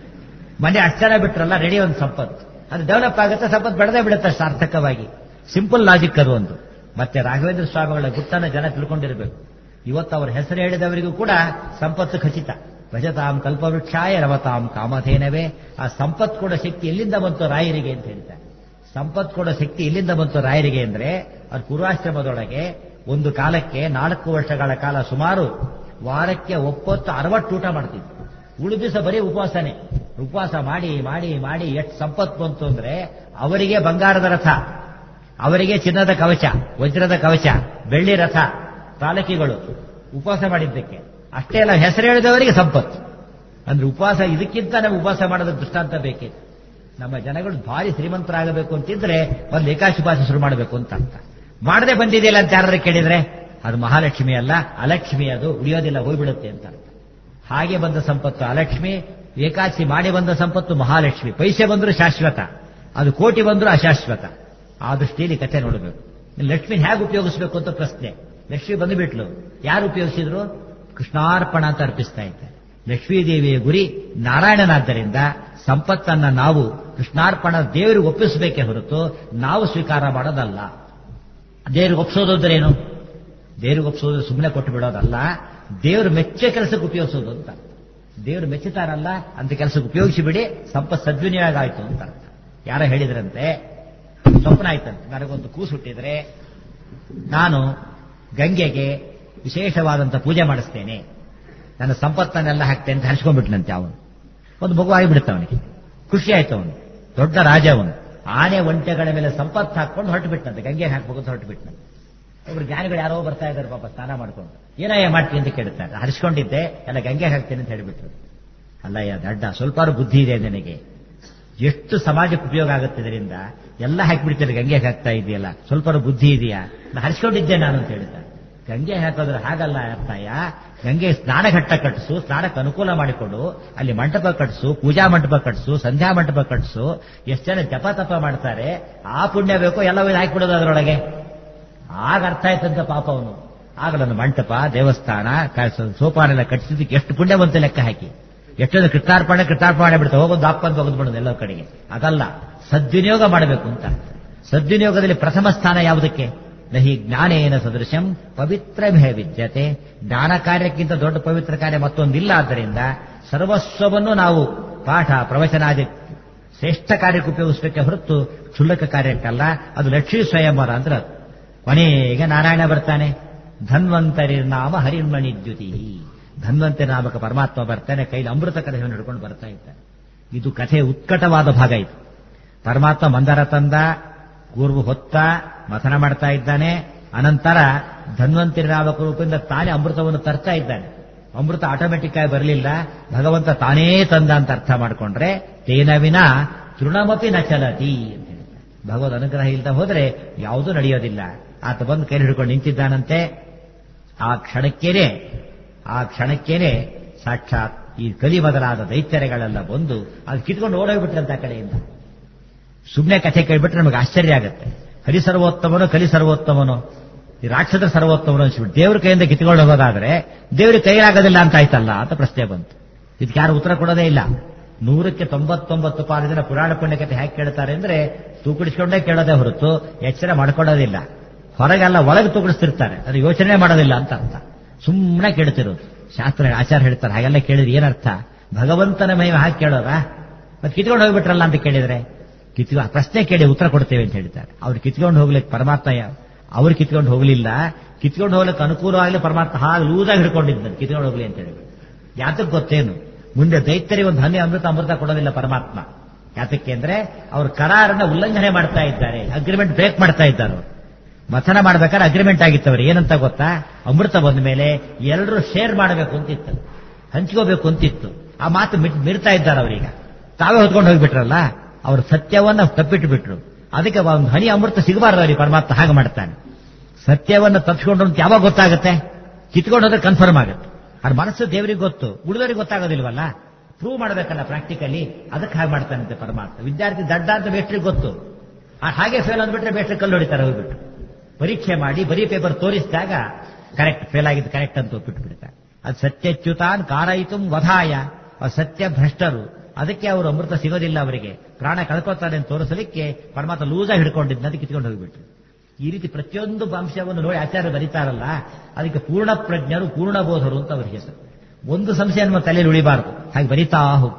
S1: ಮನೆ ಅಷ್ಟು ಜನ ಬಿಟ್ರಲ್ಲ ರೆಡಿ ಒಂದು ಸಂಪತ್ತು ಅದು ಡೆವಲಪ್ ಆಗುತ್ತೆ ಸಂಪತ್ತು ಬೆಳೆದೇ ಬಿಡುತ್ತೆ ಸಾರ್ಥಕವಾಗಿ ಸಿಂಪಲ್ ಲಾಜಿಕ್ ಅದು ಒಂದು ಮತ್ತೆ ರಾಘವೇಂದ್ರ ಸ್ವಾಮಿಗಳ ಗುಟ್ಟನ್ನ ಜನ ತಿಳ್ಕೊಂಡಿರಬೇಕು ಇವತ್ತು ಅವರ ಹೆಸರು ಹೇಳಿದವರಿಗೂ ಕೂಡ ಸಂಪತ್ತು ಖಚಿತ ಭಜತಾಂ ಕಲ್ಪವೃಕ್ಷಾಯ ರವತಾಂ ಕಾಮಧೇನವೇ ಆ ಸಂಪತ್ತು ಕೂಡ ಶಕ್ತಿ ಎಲ್ಲಿಂದ ಬಂತು ರಾಯರಿಗೆ ಅಂತ ಹೇಳ್ತಾರೆ ಸಂಪತ್ತು ಕೊಡೋ ಶಕ್ತಿ ಎಲ್ಲಿಂದ ಬಂತು ರಾಯರಿಗೆ ಅಂದ್ರೆ ಅವ್ರ ಪೂರ್ವಾಶ್ರಮದೊಳಗೆ ಒಂದು ಕಾಲಕ್ಕೆ ನಾಲ್ಕು ವರ್ಷಗಳ ಕಾಲ ಸುಮಾರು ವಾರಕ್ಕೆ ಒಪ್ಪತ್ತು ಅರವತ್ತು ಊಟ ಮಾಡ್ತಿದ್ರು ಉಳಿದ ದಿವಸ ಬರೀ ಉಪವಾಸನೆ ಉಪವಾಸ ಮಾಡಿ ಮಾಡಿ ಮಾಡಿ ಎಷ್ಟು ಸಂಪತ್ತು ಬಂತು ಅಂದ್ರೆ ಅವರಿಗೆ ಬಂಗಾರದ ರಥ ಅವರಿಗೆ ಚಿನ್ನದ ಕವಚ ವಜ್ರದ ಕವಚ ಬೆಳ್ಳಿ ರಥ ತಾಲಕಿಗಳು ಉಪವಾಸ ಮಾಡಿದ್ದಕ್ಕೆ ಅಷ್ಟೇ ಅಲ್ಲ ಹೆಸರು ಹೇಳಿದವರಿಗೆ ಸಂಪತ್ತು ಅಂದ್ರೆ ಉಪವಾಸ ಇದಕ್ಕಿಂತ ನಮಗೆ ಉಪವಾಸ ಮಾಡೋದಕ್ಕೆ ದೃಷ್ಟಾಂತ ಬೇಕೇ ನಮ್ಮ ಜನಗಳು ಭಾರಿ ಶ್ರೀಮಂತರಾಗಬೇಕು ಅಂತಿದ್ರೆ ಒಂದು ಏಕಾಶಿ ಉಪವಾಸ ಶುರು ಮಾಡಬೇಕು ಅಂತ ಅರ್ಥ ಮಾಡದೆ ಬಂದಿದೆಯಲ್ಲ ಅಂತ ಯಾರು ಕೇಳಿದ್ರೆ ಅದು ಮಹಾಲಕ್ಷ್ಮಿ ಅಲ್ಲ ಅಲಕ್ಷ್ಮಿ ಅದು ಉಳಿಯೋದಿಲ್ಲ ಹೋಗ್ಬಿಡುತ್ತೆ ಅಂತ ಅರ್ಥ ಹಾಗೆ ಬಂದ ಸಂಪತ್ತು ಅಲಕ್ಷ್ಮಿ ಏಕಾದಶಿ ಮಾಡಿ ಬಂದ ಸಂಪತ್ತು ಮಹಾಲಕ್ಷ್ಮಿ ಪೈಸೆ ಬಂದರೂ ಶಾಶ್ವತ ಅದು ಕೋಟಿ ಬಂದರೂ ಅಶಾಶ್ವತ ಆ ದೃಷ್ಟಿಯಲ್ಲಿ ಕಥೆ ನೋಡಬೇಕು ಲಕ್ಷ್ಮಿ ಹೇಗೆ ಉಪಯೋಗಿಸಬೇಕು ಅಂತ ಪ್ರಶ್ನೆ ಲಕ್ಷ್ಮಿ ಬಂದುಬಿಟ್ಲು ಯಾರು ಉಪಯೋಗಿಸಿದ್ರು ಕೃಷ್ಣಾರ್ಪಣ ಅಂತ ಅರ್ಪಿಸ್ತಾ ಇದ್ದಾರೆ ಲಕ್ಷ್ಮೀದೇವಿಯ ಗುರಿ ನಾರಾಯಣನಾದ್ದರಿಂದ ಸಂಪತ್ತನ್ನ ನಾವು ಕೃಷ್ಣಾರ್ಪಣ ದೇವರಿಗೆ ಒಪ್ಪಿಸಬೇಕೇ ಹೊರತು ನಾವು ಸ್ವೀಕಾರ ಮಾಡೋದಲ್ಲ ದೇವ್ರಿಗೆ ಒಪ್ಸೋದು ಅಂದ್ರೇನು ದೇವ್ರಿಗೆ ಒಪ್ಸೋದು ಸುಮ್ಮನೆ ಕೊಟ್ಟು ಬಿಡೋದಲ್ಲ ದೇವರು ಮೆಚ್ಚ ಕೆಲಸಕ್ಕೆ ಉಪಯೋಗಿಸೋದು ಅಂತ ದೇವರು ಮೆಚ್ಚುತ್ತಾರಲ್ಲ ಅಂತ ಕೆಲಸಕ್ಕೆ ಉಪಯೋಗಿಸಿ ಬಿಡಿ ಸಂಪತ್ ಸದ್ವಿನಿಯೋಗ ಆಯ್ತು ಅಂತ ಅರ್ಥ ಯಾರೋ ಹೇಳಿದ್ರಂತೆ ಸ್ವಪ್ನ ಆಯ್ತಂತೆ ನನಗೊಂದು ಕೂಸು ಹುಟ್ಟಿದ್ರೆ ನಾನು ಗಂಗೆಗೆ ವಿಶೇಷವಾದಂತ ಪೂಜೆ ಮಾಡಿಸ್ತೇನೆ ನನ್ನ ಸಂಪತ್ತನ್ನೆಲ್ಲ ಹಾಕ್ತೇನೆ ಅಂತ ಹರಿಸ್ಕೊಂಡ್ಬಿಟ್ನಂತೆ ಅವನು ಒಂದು ಮಗು ಆಗಿಬಿಡುತ್ತೆ ಅವನಿಗೆ ಖುಷಿ ಆಯ್ತು ಅವನು ದೊಡ್ಡ ರಾಜ ಅವನು ಆನೆ ಒಂಟೆಗಳ ಮೇಲೆ ಸಂಪತ್ತು ಹಾಕೊಂಡು ಹೊರಟು ಬಿಟ್ಟಂತೆ ಗಂಗೆಗೆ ಹಾಕ್ಬೇಕು ಅಂತ ಹೊರಟು ಬಿಟ್ಟನಂತೆ ಒಬ್ರು ಜ್ಞಾನಿಗಳು ಯಾರೋ ಬರ್ತಾ ಇದ್ದಾರೆ ಪಾಪ ಸ್ನಾನ ಮಾಡ್ಕೊಂಡು ಏನಯ್ಯ ಮಾಡ್ತೀನಿ ಅಂತ ಕೇಳ್ತಾರೆ ಹರಿಸ್ಕೊಂಡಿದ್ದೆ ಎಲ್ಲ ಗಂಗೆ ಹಾಕ್ತೇನೆ ಅಂತ ಹೇಳಿಬಿಟ್ರು ಅಲ್ಲಯ್ಯ ದಡ್ಡ ಸ್ವಲ್ಪ ಬುದ್ಧಿ ಇದೆ ನನಗೆ ಎಷ್ಟು ಸಮಾಜಕ್ಕೆ ಉಪಯೋಗ ಆಗುತ್ತೆ ಇದರಿಂದ ಎಲ್ಲ ಹಾಕಿಬಿಡ್ತಾರೆ ಗಂಗೆ ಹಾಕ್ತಾ ಇದೆಯಲ್ಲ ಸ್ವಲ್ಪ ಬುದ್ಧಿ ಇದೆಯಾ ನಾನು ಹರಿಸ್ಕೊಂಡಿದ್ದೆ ನಾನು ಅಂತ ಹೇಳಿದ್ದ ಗಂಗೆ ಹಾಕೋದ್ರೆ ಹಾಗಲ್ಲ ಅರ್ಥಯ್ಯ ಗಂಗೆ ಸ್ನಾನ ಘಟ್ಟ ಕಟ್ಟಿಸು ಸ್ನಾನಕ್ಕೆ ಅನುಕೂಲ ಮಾಡಿಕೊಡು ಅಲ್ಲಿ ಮಂಟಪ ಕಟ್ಟಿಸು ಪೂಜಾ ಮಂಟಪ ಕಟ್ಟಿಸು ಸಂಧ್ಯಾ ಮಂಟಪ ಕಟ್ಟಿಸು ಎಷ್ಟು ಜನ ಜಪ ತಪ ಮಾಡ್ತಾರೆ ಆ ಪುಣ್ಯ ಬೇಕು ಎಲ್ಲ ಹಾಕಿಬಿಡೋದು ಅದರೊಳಗೆ ಆಗ ಅರ್ಥ ಆಯ್ತಂತ ಪಾಪ ಅವನು ಆಗ ನನ್ನ ಮಂಟಪ ದೇವಸ್ಥಾನ ಸೋಪಾನೆಲ್ಲ ಕಟ್ಟಿಸಿದ್ದಕ್ಕೆ ಎಷ್ಟು ಪುಣ್ಯ ಬಂತು ಲೆಕ್ಕ ಹಾಕಿ ಎಷ್ಟೊಂದು ಕೃತಾರ್ಪಣೆ ಕೃತಾರ್ಪಣೆ ಬಿಡ್ತಾರೆ ಹೋಗೋದು ದಾಪ್ಪಂತ ಹೋಗೋದು ಎಲ್ಲ ಕಡೆಗೆ ಅದಲ್ಲ ಸದ್ವಿನಿಯೋಗ ಮಾಡಬೇಕು ಅಂತ ಸದ್ವಿನಿಯೋಗದಲ್ಲಿ ಪ್ರಥಮ ಸ್ಥಾನ ಯಾವುದಕ್ಕೆ ನಹಿ ಜ್ಞಾನೇನ ಸದೃಶಂ ಪವಿತ್ರ ವಿದ್ಯತೆ ಜ್ಞಾನ ಕಾರ್ಯಕ್ಕಿಂತ ದೊಡ್ಡ ಪವಿತ್ರ ಕಾರ್ಯ ಮತ್ತೊಂದಿಲ್ಲ ಆದ್ದರಿಂದ ಸರ್ವಸ್ವವನ್ನು ನಾವು ಪಾಠ ಪ್ರವಚನಾದಿ ಶ್ರೇಷ್ಠ ಕಾರ್ಯಕ್ಕೆ ಉಪಯೋಗಿಸಬೇಕೆ ಹೊರತು ಕ್ಷುಲ್ಲಕ ಕಾರ್ಯಕ್ಕಲ್ಲ ಅದು ಲಕ್ಷ್ಮೀ ಸ್ವಯಂವರ ಅಂದ್ರೆ ಕೊನೆಗೆ ನಾರಾಯಣ ಬರ್ತಾನೆ ಧನ್ವಂತರಿ ನಾಮ ಹರಿರ್ಮಣಿ ದ್ಯುತಿ ಧನ್ವಂತರಿ ನಾಮಕ ಪರಮಾತ್ಮ ಬರ್ತಾನೆ ಕೈಲಿ ಅಮೃತ ಕಥೆಯನ್ನು ಹಿಡ್ಕೊಂಡು ಬರ್ತಾ ಇದ್ದಾನೆ ಇದು ಕಥೆ ಉತ್ಕಟವಾದ ಭಾಗ ಇದು ಪರಮಾತ್ಮ ಮಂದರ ತಂದ ಕೂರ್ವು ಹೊತ್ತ ಮಥನ ಮಾಡ್ತಾ ಇದ್ದಾನೆ ಅನಂತರ ಧನ್ವಂತರಿ ನಾಮಕ ರೂಪದಿಂದ ತಾನೇ ಅಮೃತವನ್ನು ತರ್ತಾ ಇದ್ದಾನೆ ಅಮೃತ ಆಟೋಮೆಟಿಕ್ ಆಗಿ ಬರಲಿಲ್ಲ ಭಗವಂತ ತಾನೇ ತಂದ ಅಂತ ಅರ್ಥ ಮಾಡಿಕೊಂಡ್ರೆ ತೇನವಿನ ತೃಣಮಪಿ ನ ಚಲತಿ ಅಂತ ಹೇಳ್ತಾರೆ ಭಗವದ್ ಅನುಗ್ರಹ ಇಲ್ಲದ ಹೋದ್ರೆ ಯಾವುದೂ ನಡೆಯೋದಿಲ್ಲ ಆತ ಬಂದು ಕೈ ಹಿಡ್ಕೊಂಡು ನಿಂತಿದ್ದಾನಂತೆ ಆ ಕ್ಷಣಕ್ಕೇನೆ ಆ ಕ್ಷಣಕ್ಕೇನೆ ಸಾಕ್ಷಾತ್ ಈ ಕಲಿ ಮೊದಲಾದ ದೈತ್ಯರೆಗಳೆಲ್ಲ ಬಂದು ಅದು ಕಿತ್ಕೊಂಡು ಓಡೋಗ್ಬಿಟ್ರಂತ ಆ ಕಡೆಯಿಂದ ಸುಮ್ಮನೆ ಕಥೆ ಕೇಳ್ಬಿಟ್ರೆ ನಮಗೆ ಆಶ್ಚರ್ಯ ಆಗುತ್ತೆ ಹರಿ ಸರ್ವೋತ್ತಮನೋ ಕಲಿ ಸರ್ವೋತ್ತಮನೋ ಈ ರಾಕ್ಷಸರ ಸರ್ವೋತ್ತಮನೋ ಅನ್ಸ್ಬಿಟ್ಟು ದೇವ್ರ ಕೈಯಿಂದ ಕಿತ್ಕೊಂಡು ಹೋಗೋದಾದ್ರೆ ದೇವ್ರಿಗೆ ಕೈಲಾಗೋದಿಲ್ಲ ಅಂತ ಆಯ್ತಲ್ಲ ಅಂತ ಪ್ರಶ್ನೆ ಬಂತು ಇದಕ್ಕೆ ಯಾರು ಉತ್ತರ ಕೊಡೋದೇ ಇಲ್ಲ ನೂರಕ್ಕೆ ತೊಂಬತ್ತೊಂಬತ್ತು ಪಾಲು ಜನ ಪುರಾಣ ಪುಣ್ಯಕತೆ ಹೇಗೆ ಕೇಳ್ತಾರೆ ಅಂದ್ರೆ ತೂಕಡಿಸ್ಕೊಂಡೇ ಕೇಳೋದೇ ಹೊರತು ಎಚ್ಚರ ಮಾಡ್ಕೊಳ್ಳೋದಿಲ್ಲ ಹೊರಗೆಲ್ಲ ಒಳಗೆ ತೂಕಡಿಸ್ತಿರ್ತಾರೆ ಅದು ಯೋಚನೆ ಮಾಡೋದಿಲ್ಲ ಅಂತ ಅರ್ಥ ಸುಮ್ಮನೆ ಕೇಳ್ತಿರೋದು ಶಾಸ್ತ್ರ ಆಚಾರ ಹೇಳ್ತಾರೆ ಹಾಗೆಲ್ಲ ಕೇಳಿದ್ರೆ ಏನರ್ಥ ಭಗವಂತನ ಮಹಿಮೆ ಹಾಕಿ ಕೇಳೋದಾ ಮತ್ತೆ ಕಿತ್ಕೊಂಡು ಹೋಗ್ಬಿಟ್ರಲ್ಲ ಅಂತ ಕೇಳಿದ್ರೆ ಕಿತ್ಕೊ ಪ್ರಶ್ನೆ ಕೇಳಿ ಉತ್ತರ ಕೊಡ್ತೇವೆ ಅಂತ ಹೇಳ್ತಾರೆ ಅವ್ರು ಕಿತ್ಕೊಂಡು ಹೋಗ್ಲಿಕ್ಕೆ ಪರಮಾತ್ಮ ಅವ್ರು ಕಿತ್ಕೊಂಡು ಹೋಗ್ಲಿಲ್ಲ ಕಿತ್ಕೊಂಡು ಹೋಗ್ಲಿಕ್ಕೆ ಅನುಕೂಲವಾಗಲಿ ಪರಮಾತ್ಮ ಹಾಗೆ ಲೂಸಾಗಿ ಹಿಡ್ಕೊಂಡಿದ್ದ ಕಿತ್ಕೊಂಡು ಹೋಗ್ಲಿ ಅಂತ ಹೇಳಿ ಯಾತಕ್ಕೆ ಗೊತ್ತೇನು ಮುಂದೆ ದೈತ್ಯರಿಗೆ ಒಂದು ಹನಿ ಅಮೃತ ಅಮೃತ ಕೊಡೋದಿಲ್ಲ ಪರಮಾತ್ಮ ಯಾತಕ್ಕೆ ಅಂದ್ರೆ ಅವ್ರ ಕರಾರನ್ನ ಉಲ್ಲಂಘನೆ ಮಾಡ್ತಾ ಇದ್ದಾರೆ ಅಗ್ರಿಮೆಂಟ್ ಬ್ರೇಕ್ ಮಾಡ್ತಾ ಇದ್ದಾರೆ ಅವರು ಮಥನ ಮಾಡ್ಬೇಕಾದ್ರೆ ಅಗ್ರಿಮೆಂಟ್ ಆಗಿತ್ತು ಅವ್ರು ಏನಂತ ಗೊತ್ತಾ ಅಮೃತ ಬಂದ ಮೇಲೆ ಎಲ್ಲರೂ ಶೇರ್ ಮಾಡಬೇಕು ಅಂತಿತ್ತು ಹಂಚ್ಕೋಬೇಕು ಅಂತಿತ್ತು ಆ ಮಾತು ಮಿರ್ತಾ ಇದ್ದಾರೆ ಅವರೀಗ ತಾವೇ ಹೊತ್ಕೊಂಡು ಹೋಗ್ಬಿಟ್ರಲ್ಲ ಅವರು ಸತ್ಯವನ್ನ ತಪ್ಪಿಟ್ಟು ಬಿಟ್ರು ಅದಕ್ಕೆ ಒಂದು ಹನಿ ಅಮೃತ ಸಿಗಬಾರ್ದು ಅವರಿಗೆ ಪರಮಾತ್ಮ ಹಾಗೆ ಮಾಡ್ತಾನೆ ಸತ್ಯವನ್ನ ತಪ್ಪಿಸ್ಕೊಂಡು ಅಂತ ಯಾವಾಗ ಗೊತ್ತಾಗುತ್ತೆ ಕಿತ್ಕೊಂಡು ಹೋದ್ರೆ ಕನ್ಫರ್ಮ್ ಆಗುತ್ತೆ ಅವ್ರ ಮನಸ್ಸು ದೇವರಿಗೆ ಗೊತ್ತು ಉಳಿದವರಿಗೆ ಗೊತ್ತಾಗೋದಿಲ್ವಲ್ಲ ಪ್ರೂವ್ ಮಾಡಬೇಕಲ್ಲ ಪ್ರಾಕ್ಟಿಕಲಿ ಅದಕ್ಕೆ ಹಾಗೆ ಮಾಡ್ತಾನಂತೆ ಪರಮಾತ್ಮ ವಿದ್ಯಾರ್ಥಿ ದಡ್ಡ ಅಂತ ಬೇಟ್ರಿಗೆ ಗೊತ್ತು ಹಾಗೆ ಫೇಲ್ ಅಂದ್ಬಿಟ್ರೆ ಬೇಟ್ರಿ ಕಲ್ಲು ಹೊಡಿತಾರೆ ಹೋಗ್ಬಿಟ್ಟು ಪರೀಕ್ಷೆ ಮಾಡಿ ಬರೀ ಪೇಪರ್ ತೋರಿಸಿದಾಗ ಕರೆಕ್ಟ್ ಫೇಲ್ ಆಗಿದ್ದು ಕರೆಕ್ಟ್ ಅಂತ ಒಪ್ಪಿಟ್ಟು ಬಿಡ್ತಾರೆ ಅದು ಸತ್ಯಚ್ಯುತಾನ್ ಕಾರಯಿತು ವಧಾಯ ಸತ್ಯ ಭ್ರಷ್ಟರು ಅದಕ್ಕೆ ಅವರು ಅಮೃತ ಸಿಗೋದಿಲ್ಲ ಅವರಿಗೆ ಪ್ರಾಣ ಕಳ್ಕೊತಾರೆ ಅಂತ ತೋರಿಸಲಿಕ್ಕೆ ಪರಮಾತ್ಮ ಲೂಸಾಗಿ ಹಿಡ್ಕೊಂಡಿದ್ದ ಕಿತ್ಕೊಂಡು ಹೋಗ್ಬಿಟ್ರು ಈ ರೀತಿ ಪ್ರತಿಯೊಂದು ಅಂಶವನ್ನು ನೋಡಿ ಆಚಾರ್ಯ ಬರೀತಾರಲ್ಲ ಅದಕ್ಕೆ ಪೂರ್ಣ ಪ್ರಜ್ಞರು ಪೂರ್ಣ ಬೋಧರು ಅಂತ ಅವ್ರ ಹೆಸರು ಒಂದು ಸಂಶಯ ನಮ್ಮ ತಲೆಯಲ್ಲಿ ಉಳಿಬಾರದು ಹಾಗೆ ಬರಿತಾ ಹೋಗ್ತಾರೆ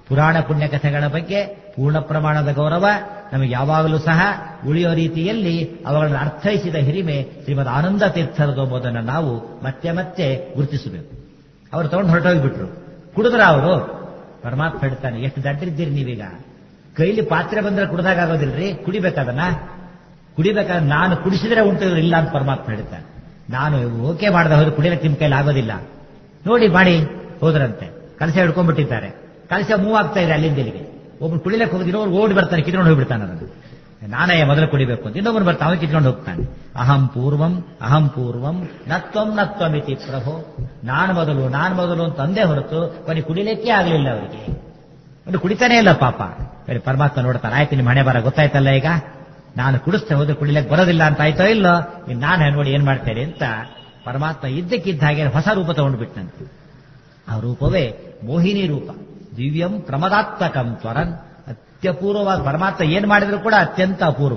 S1: ಪುರಾಣ ಪುಣ್ಯ ಕಥೆಗಳ ಬಗ್ಗೆ ಪೂರ್ಣ ಪ್ರಮಾಣದ ಗೌರವ ನಮಗೆ ಯಾವಾಗಲೂ ಸಹ ಉಳಿಯೋ ರೀತಿಯಲ್ಲಿ ಅವುಗಳನ್ನು ಅರ್ಥೈಸಿದ ಹಿರಿಮೆ ಶ್ರೀಮದ್ ಆನಂದ ತೀರ್ಥರದು ಎಂಬುದನ್ನು ನಾವು ಮತ್ತೆ ಮತ್ತೆ ಗುರುತಿಸಬೇಕು ಅವರು ತಗೊಂಡು ಹೊರಟೋಗ್ಬಿಟ್ರು ಕುಡಿದ್ರ ಅವರು ಪರಮಾತ್ಮ ಹೇಳ್ತಾನೆ ಎಷ್ಟು ದಡ್ಡಿದ್ದೀರಿ ನೀವೀಗ ಕೈಲಿ ಪಾತ್ರೆ ಬಂದ್ರೆ ಕುಡ್ದಾಗ ಆಗೋದಿಲ್ರಿ ಕುಡಿಬೇಕಾದನ್ನ ಕುಡಿಬೇಕಾದ್ರೆ ನಾನು ಕುಡಿಸಿದ್ರೆ ಉಂಟು ಇವ್ರು ಇಲ್ಲ ಅಂತ ಪರಮಾತ್ಮ ಹೇಳ್ತಾನೆ ನಾನು ಓಕೆ ಮಾಡದ ಹೋದ್ರೆ ಕುಡಿಯಲಿಕ್ಕೆ ನಿಮ್ಮ ಕೈಲಿ ಆಗೋದಿಲ್ಲ ನೋಡಿ ಮಾಡಿ ಹೋದ್ರಂತೆ ಕಲಸ ಹಿಡ್ಕೊಂಡ್ಬಿಟ್ಟಿದ್ದಾರೆ ಕಲಸ ಮೂವ್ ಆಗ್ತಾ ಇದೆ ಅಲ್ಲಿಂದ ಇಲ್ಲಿಗೆ ಒಬ್ಬನು ಕುಡಿಲಕ್ಕೆ ಹೋಗಿ ಇನ್ನೊಬ್ರು ಓಡಿ ಬರ್ತಾನೆ ಕಿತ್ಕೊಂಡು ಹೋಗ್ಬಿಡ್ತಾನೆ ಅದನ್ನು ನಾನೇ ಮೊದಲು ಕುಡಿಬೇಕು ಅಂತ ಇನ್ನೊಬ್ಬನು ಬರ್ತಾನೆ ಅವನು ಕಿತ್ಕೊಂಡು ಹೋಗ್ತಾನೆ ಅಹಂ ಪೂರ್ವಂ ಅಹಂ ಪೂರ್ವಂ ನತ್ವಂ ನತ್ವಮಿತಿ ಪ್ರಭೋ ನಾನು ಮೊದಲು ನಾನು ಮೊದಲು ಅಂತ ಅಂದೇ ಹೊರತು ಕೊನೆ ಕುಡಿಲಿಕ್ಕೆ ಆಗಲಿಲ್ಲ ಅವರಿಗೆ ಒಂದು ಕುಡಿತಾನೇ ಇಲ್ಲ ಪಾಪ ಬೇರೆ ಪರಮಾತ್ಮ ನೋಡ್ತಾನೆ ಆಯ್ತು ನಿಮ್ಮ ಹಣೆ ಬರ ಗೊತ್ತಾಯ್ತಲ್ಲ ಈಗ ನಾನು ಕುಡಿಸ್ತೇ ಹೋದ್ರೆ ಕುಡಿಲಕ್ಕೆ ಬರೋದಿಲ್ಲ ಅಂತ ಆಯ್ತೋ ಇಲ್ಲೋ ಇನ್ನು ನಾನು ನೋಡಿ ಏನ್ ಮಾಡ್ತೇನೆ ಅಂತ ಪರಮಾತ್ಮ ಇದ್ದಕ್ಕಿದ್ದ ಹಾಗೆ ಹೊಸ ರೂಪ ತಗೊಂಡ್ಬಿಟ್ಟಂತೆ ಆ ರೂಪವೇ ಮೋಹಿನಿ ರೂಪ ದಿವ್ಯಂ ಪ್ರಮದಾತ್ಮಕಂ ತ್ವರನ್ ಅತ್ಯಪೂರ್ವವಾದ ಪರಮಾತ್ಮ ಏನ್ ಮಾಡಿದ್ರು ಕೂಡ ಅತ್ಯಂತ ಅಪೂರ್ವ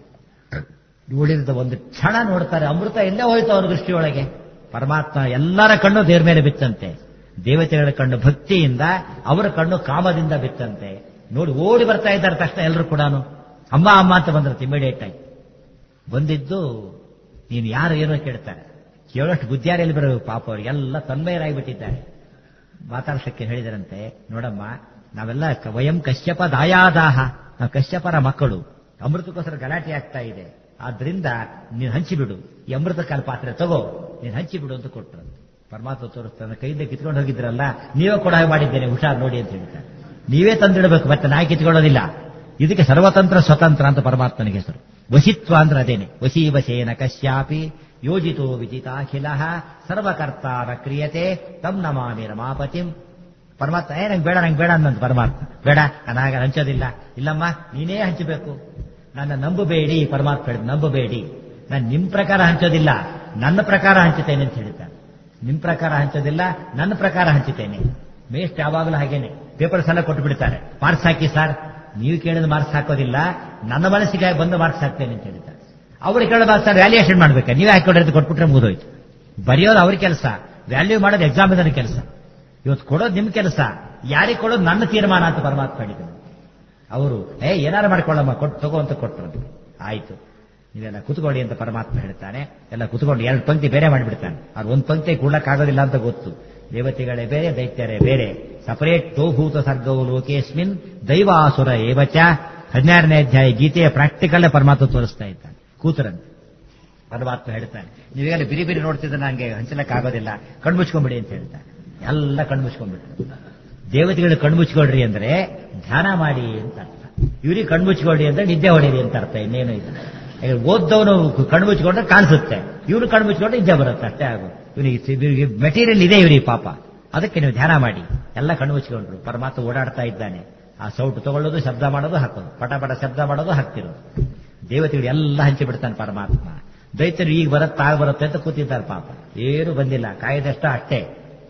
S1: ನೋಡಿದ ಒಂದು ಕ್ಷಣ ನೋಡ್ತಾರೆ ಅಮೃತ ಎಲ್ಲೇ ಹೋಯ್ತು ಅವರ ದೃಷ್ಟಿಯೊಳಗೆ ಪರಮಾತ್ಮ ಎಲ್ಲರ ಕಣ್ಣು ದೇವ್ರ ಮೇಲೆ ಬಿತ್ತಂತೆ ದೇವತೆಗಳ ಕಣ್ಣು ಭಕ್ತಿಯಿಂದ ಅವರ ಕಣ್ಣು ಕಾಮದಿಂದ ಬಿತ್ತಂತೆ ನೋಡಿ ಓಡಿ ಬರ್ತಾ ಇದ್ದಾರೆ ತಕ್ಷಣ ಎಲ್ಲರೂ ಕೂಡ ಅಮ್ಮ ಅಮ್ಮ ಅಂತ ಬಂದ್ರಂತೆ ಇಮಿಡಿಯೇಟ್ ಆಗಿ ಬಂದಿದ್ದು ನೀನು ಯಾರು ಏನೋ ಕೇಳ್ತಾರೆ ಕೇಳೋಷ್ಟು ಬುದ್ಧಿಯಾರಿಯಲ್ಲಿ ಬರಬೇಕು ಪಾಪ ಅವರಿಗೆಲ್ಲ ತನ್ಮಯರಾಗಿಬಿಟ್ಟಿದ್ದಾರೆ ಮಾತಾಡ್ಸಕ್ಕೆ ಹೇಳಿದರಂತೆ ನೋಡಮ್ಮ ನಾವೆಲ್ಲ ಕ- ವಯಂ ಕಶ್ಯಪ ದಾಯಾದಾಹ ನಾವು ಕಶ್ಯಪರ ಮಕ್ಕಳು ಅಮೃತಕ್ಕೋಸ್ಕರ ಗಲಾಟೆ ಆಗ್ತಾ ಇದೆ ಆದ್ರಿಂದ ನೀನು ಹಂಚಿಬಿಡು ಈ ಅಮೃತ ಕಾಲ ಪಾತ್ರೆ ತಗೋ ನೀನು ಹಂಚಿಬಿಡು ಅಂತ ಕೊಟ್ಟರು ಪರಮಾತ್ಮ ತೋರಿಸ್ತಾನೆ ಕೈಯಿಂದ ಕಿತ್ಕೊಂಡು ಹೋಗಿದ್ರಲ್ಲ ನೀವೇ ಕೂಡ ಹಾಗೆ ಮಾಡಿದ್ದೇನೆ ಹುಷಾರ್ ನೋಡಿ ಅಂತ ಹೇಳ್ತಾರೆ ನೀವೇ ತಂದಿಡಬೇಕು ಮತ್ತೆ ನಾಯಿ ಕಿತ್ಕೊಳ್ಳೋದಿಲ್ಲ ಇದಕ್ಕೆ ಸರ್ವತಂತ್ರ ಸ್ವತಂತ್ರ ಅಂತ ಪರಮಾತ್ಮನಿಗೆ ಹೆಸರು ವಶಿತ್ವ ಅಂದ್ರೆ ಅದೇನೆ ವಶೀವಶೇನ ಕಶ್ಯಾಪಿ ಯೋಜಿತೋ ವಿಜಿತಾಖಿಲ ಸರ್ವಕರ್ತಾರ ಕ್ರಿಯತೆ ತಮ್ ನಮಾಮಿ ರಮಾಪತಿಂ ಪರಮಾತ್ಮ ಏ ನಂಗೆ ಬೇಡ ನಂಗೆ ಬೇಡ ಅನ್ನಂತ ಪರಮಾತ್ಮ ಬೇಡ ನಾನು ಹಾಗೆ ಹಂಚೋದಿಲ್ಲ ಇಲ್ಲಮ್ಮ ನೀನೇ ಹಂಚಬೇಕು ನನ್ನ ನಂಬಬೇಡಿ ಪರಮಾತ್ಮ ಹೇಳಿದ ನಂಬಬೇಡಿ ನಾನು ನಿಮ್ ಪ್ರಕಾರ ಹಂಚೋದಿಲ್ಲ ನನ್ನ ಪ್ರಕಾರ ಹಂಚುತ್ತೇನೆ ಅಂತ ಹೇಳ್ತಾನೆ ನಿಮ್ ಪ್ರಕಾರ ಹಂಚೋದಿಲ್ಲ ನನ್ನ ಪ್ರಕಾರ ಹಂಚುತ್ತೇನೆ ಮೇಸ್ಟ್ ಯಾವಾಗಲೂ ಹಾಗೇನೆ ಪೇಪರ್ಸ್ ಎಲ್ಲ ಕೊಟ್ಟು ಬಿಡ್ತಾರೆ ಮಾರ್ಕ್ಸ್ ಹಾಕಿ ಸರ್ ನೀವು ಕೇಳಿದ ಮಾರ್ಕ್ಸ್ ಹಾಕೋದಿಲ್ಲ ನನ್ನ ಮನಸ್ಸಿಗೆ ಬಂದು ಮಾರ್ಕ್ಸ್ ಹಾಕ್ತೇನೆ ಅಂತ ಹೇಳ್ತಾರೆ ಅವ್ರು ಕೇಳೋದು ಸರ್ ವ್ಯಾಲ್ಯೂಯೇಷನ್ ಮಾಡ್ಬೇಕು ನೀವೇ ಹಾಕೊಡ್ರಿ ಕೊಟ್ಬಿಟ್ರೆ ಮುಗಿದೋಯ್ತು ಬರೆಯೋದು ಅವ್ರ ಕೆಲಸ ವ್ಯಾಲ್ಯೂ ಮಾಡೋದು ಎಕ್ಸಾಮಿನರ್ ಕೆಲಸ ಇವತ್ತು ಕೊಡೋದು ನಿಮ್ ಕೆಲಸ ಯಾರಿಗೆ ಕೊಡೋದು ನನ್ನ ತೀರ್ಮಾನ ಅಂತ ಪರಮಾತ್ಮ ಹೇಳಿದ್ರು ಅವರು ಏ ಏನಾರು ಮಾಡ್ಕೊಳ್ಳಮ್ಮ ಕೊಟ್ಟು ತಗೋ ಅಂತ ಕೊಟ್ಟರು ಆಯ್ತು ನೀವೆಲ್ಲ ಕುತ್ಕೊಳ್ಳಿ ಅಂತ ಪರಮಾತ್ಮ ಹೇಳ್ತಾನೆ ಎಲ್ಲ ಕುತ್ಕೊಂಡು ಎರಡು ಪಂಕ್ತಿ ಬೇರೆ ಮಾಡಿಬಿಡ್ತಾನೆ ಅವ್ರು ಒಂದು ಪಂಕ್ತಿ ಆಗೋದಿಲ್ಲ ಅಂತ ಗೊತ್ತು ದೇವತೆಗಳೇ ಬೇರೆ ದೈತ್ಯರೇ ಬೇರೆ ಸಪರೇಟ್ ತೋಭೂತ ಸರ್ಗವು ಲೋಕೇಸ್ಮಿನ್ ದೈವಾಸುರ ಏವಚ ಹದಿನಾರನೇ ಅಧ್ಯಾಯ ಗೀತೆಯ ಪ್ರಾಕ್ಟಿಕಲ್ ಪರಮಾತ್ಮ ತೋರಿಸ್ತಾ ಇದ್ದಾನೆ ಕೂತರಂತೆ ಪರಮಾತ್ಮ ಹೇಳ್ತಾನೆ ನೀವೆಲ್ಲ ಬಿರಿ ಬಿರಿ ನೋಡ್ತಿದ್ರೆ ನಂಗೆ ಹಂಚಲಕ್ಕಾಗೋದಿಲ್ಲ ಕಣ್ಮುಚ್ಕೊಂಬಿಡಿ ಅಂತ ಹೇಳ್ತಾನೆ ಎಲ್ಲ ಕಣ್ಮುಚ್ಕೊಂಡ್ಬಿಟ್ರು ದೇವತೆಗಳು ಕಣ್ಮುಚ್ಕೊಳ್ರಿ ಅಂದ್ರೆ ಧ್ಯಾನ ಮಾಡಿ ಅಂತ ಅರ್ಥ ಇವ್ರಿಗೆ ಕಣ್ಮುಚ್ಕೊಳ್ರಿ ಅಂದ್ರೆ ನಿದ್ದೆ ಹೊಡೀರಿ ಅಂತ ಅರ್ಥ ಇನ್ನೇನು ಇಲ್ಲ ಈಗ ಓದ್ದವನು ಕಣ್ಮುಚ್ಕೊಂಡ್ರೆ ಕಾಣಿಸುತ್ತೆ ಇವ್ರು ಕಣ್ಮುಚ್ಕೊಂಡ್ರೆ ನಿದ್ದೆ ಬರುತ್ತೆ ಅಷ್ಟೇ ಆಗು ಇವನಿಗೆ ಮೆಟೀರಿಯಲ್ ಇದೆ ಇವ್ರಿಗೆ ಪಾಪ ಅದಕ್ಕೆ ನೀವು ಧ್ಯಾನ ಮಾಡಿ ಎಲ್ಲ ಕಣ್ಮುಚ್ಕೊಂಡ್ರು ಪರಮಾತ್ಮ ಓಡಾಡ್ತಾ ಇದ್ದಾನೆ ಆ ಸೌಟು ತಗೊಳ್ಳೋದು ಶಬ್ದ ಮಾಡೋದು ಹಾಕೋದು ಪಟ ಪಟ ಶಬ್ದ ಮಾಡೋದು ಹಾಕ್ತಿರೋದು ದೇವತೆಗಳು ಎಲ್ಲ ಹಂಚಿಬಿಡ್ತಾನೆ ಪರಮಾತ್ಮ ದೈತ್ಯರು ಈಗ ಬರುತ್ತೆ ಆಗ ಬರುತ್ತೆ ಅಂತ ಕೂತಿದ್ದಾರೆ ಪಾಪ ಏನು ಬಂದಿಲ್ಲ ಕಾಯ್ದಷ್ಟ ಅಷ್ಟೇ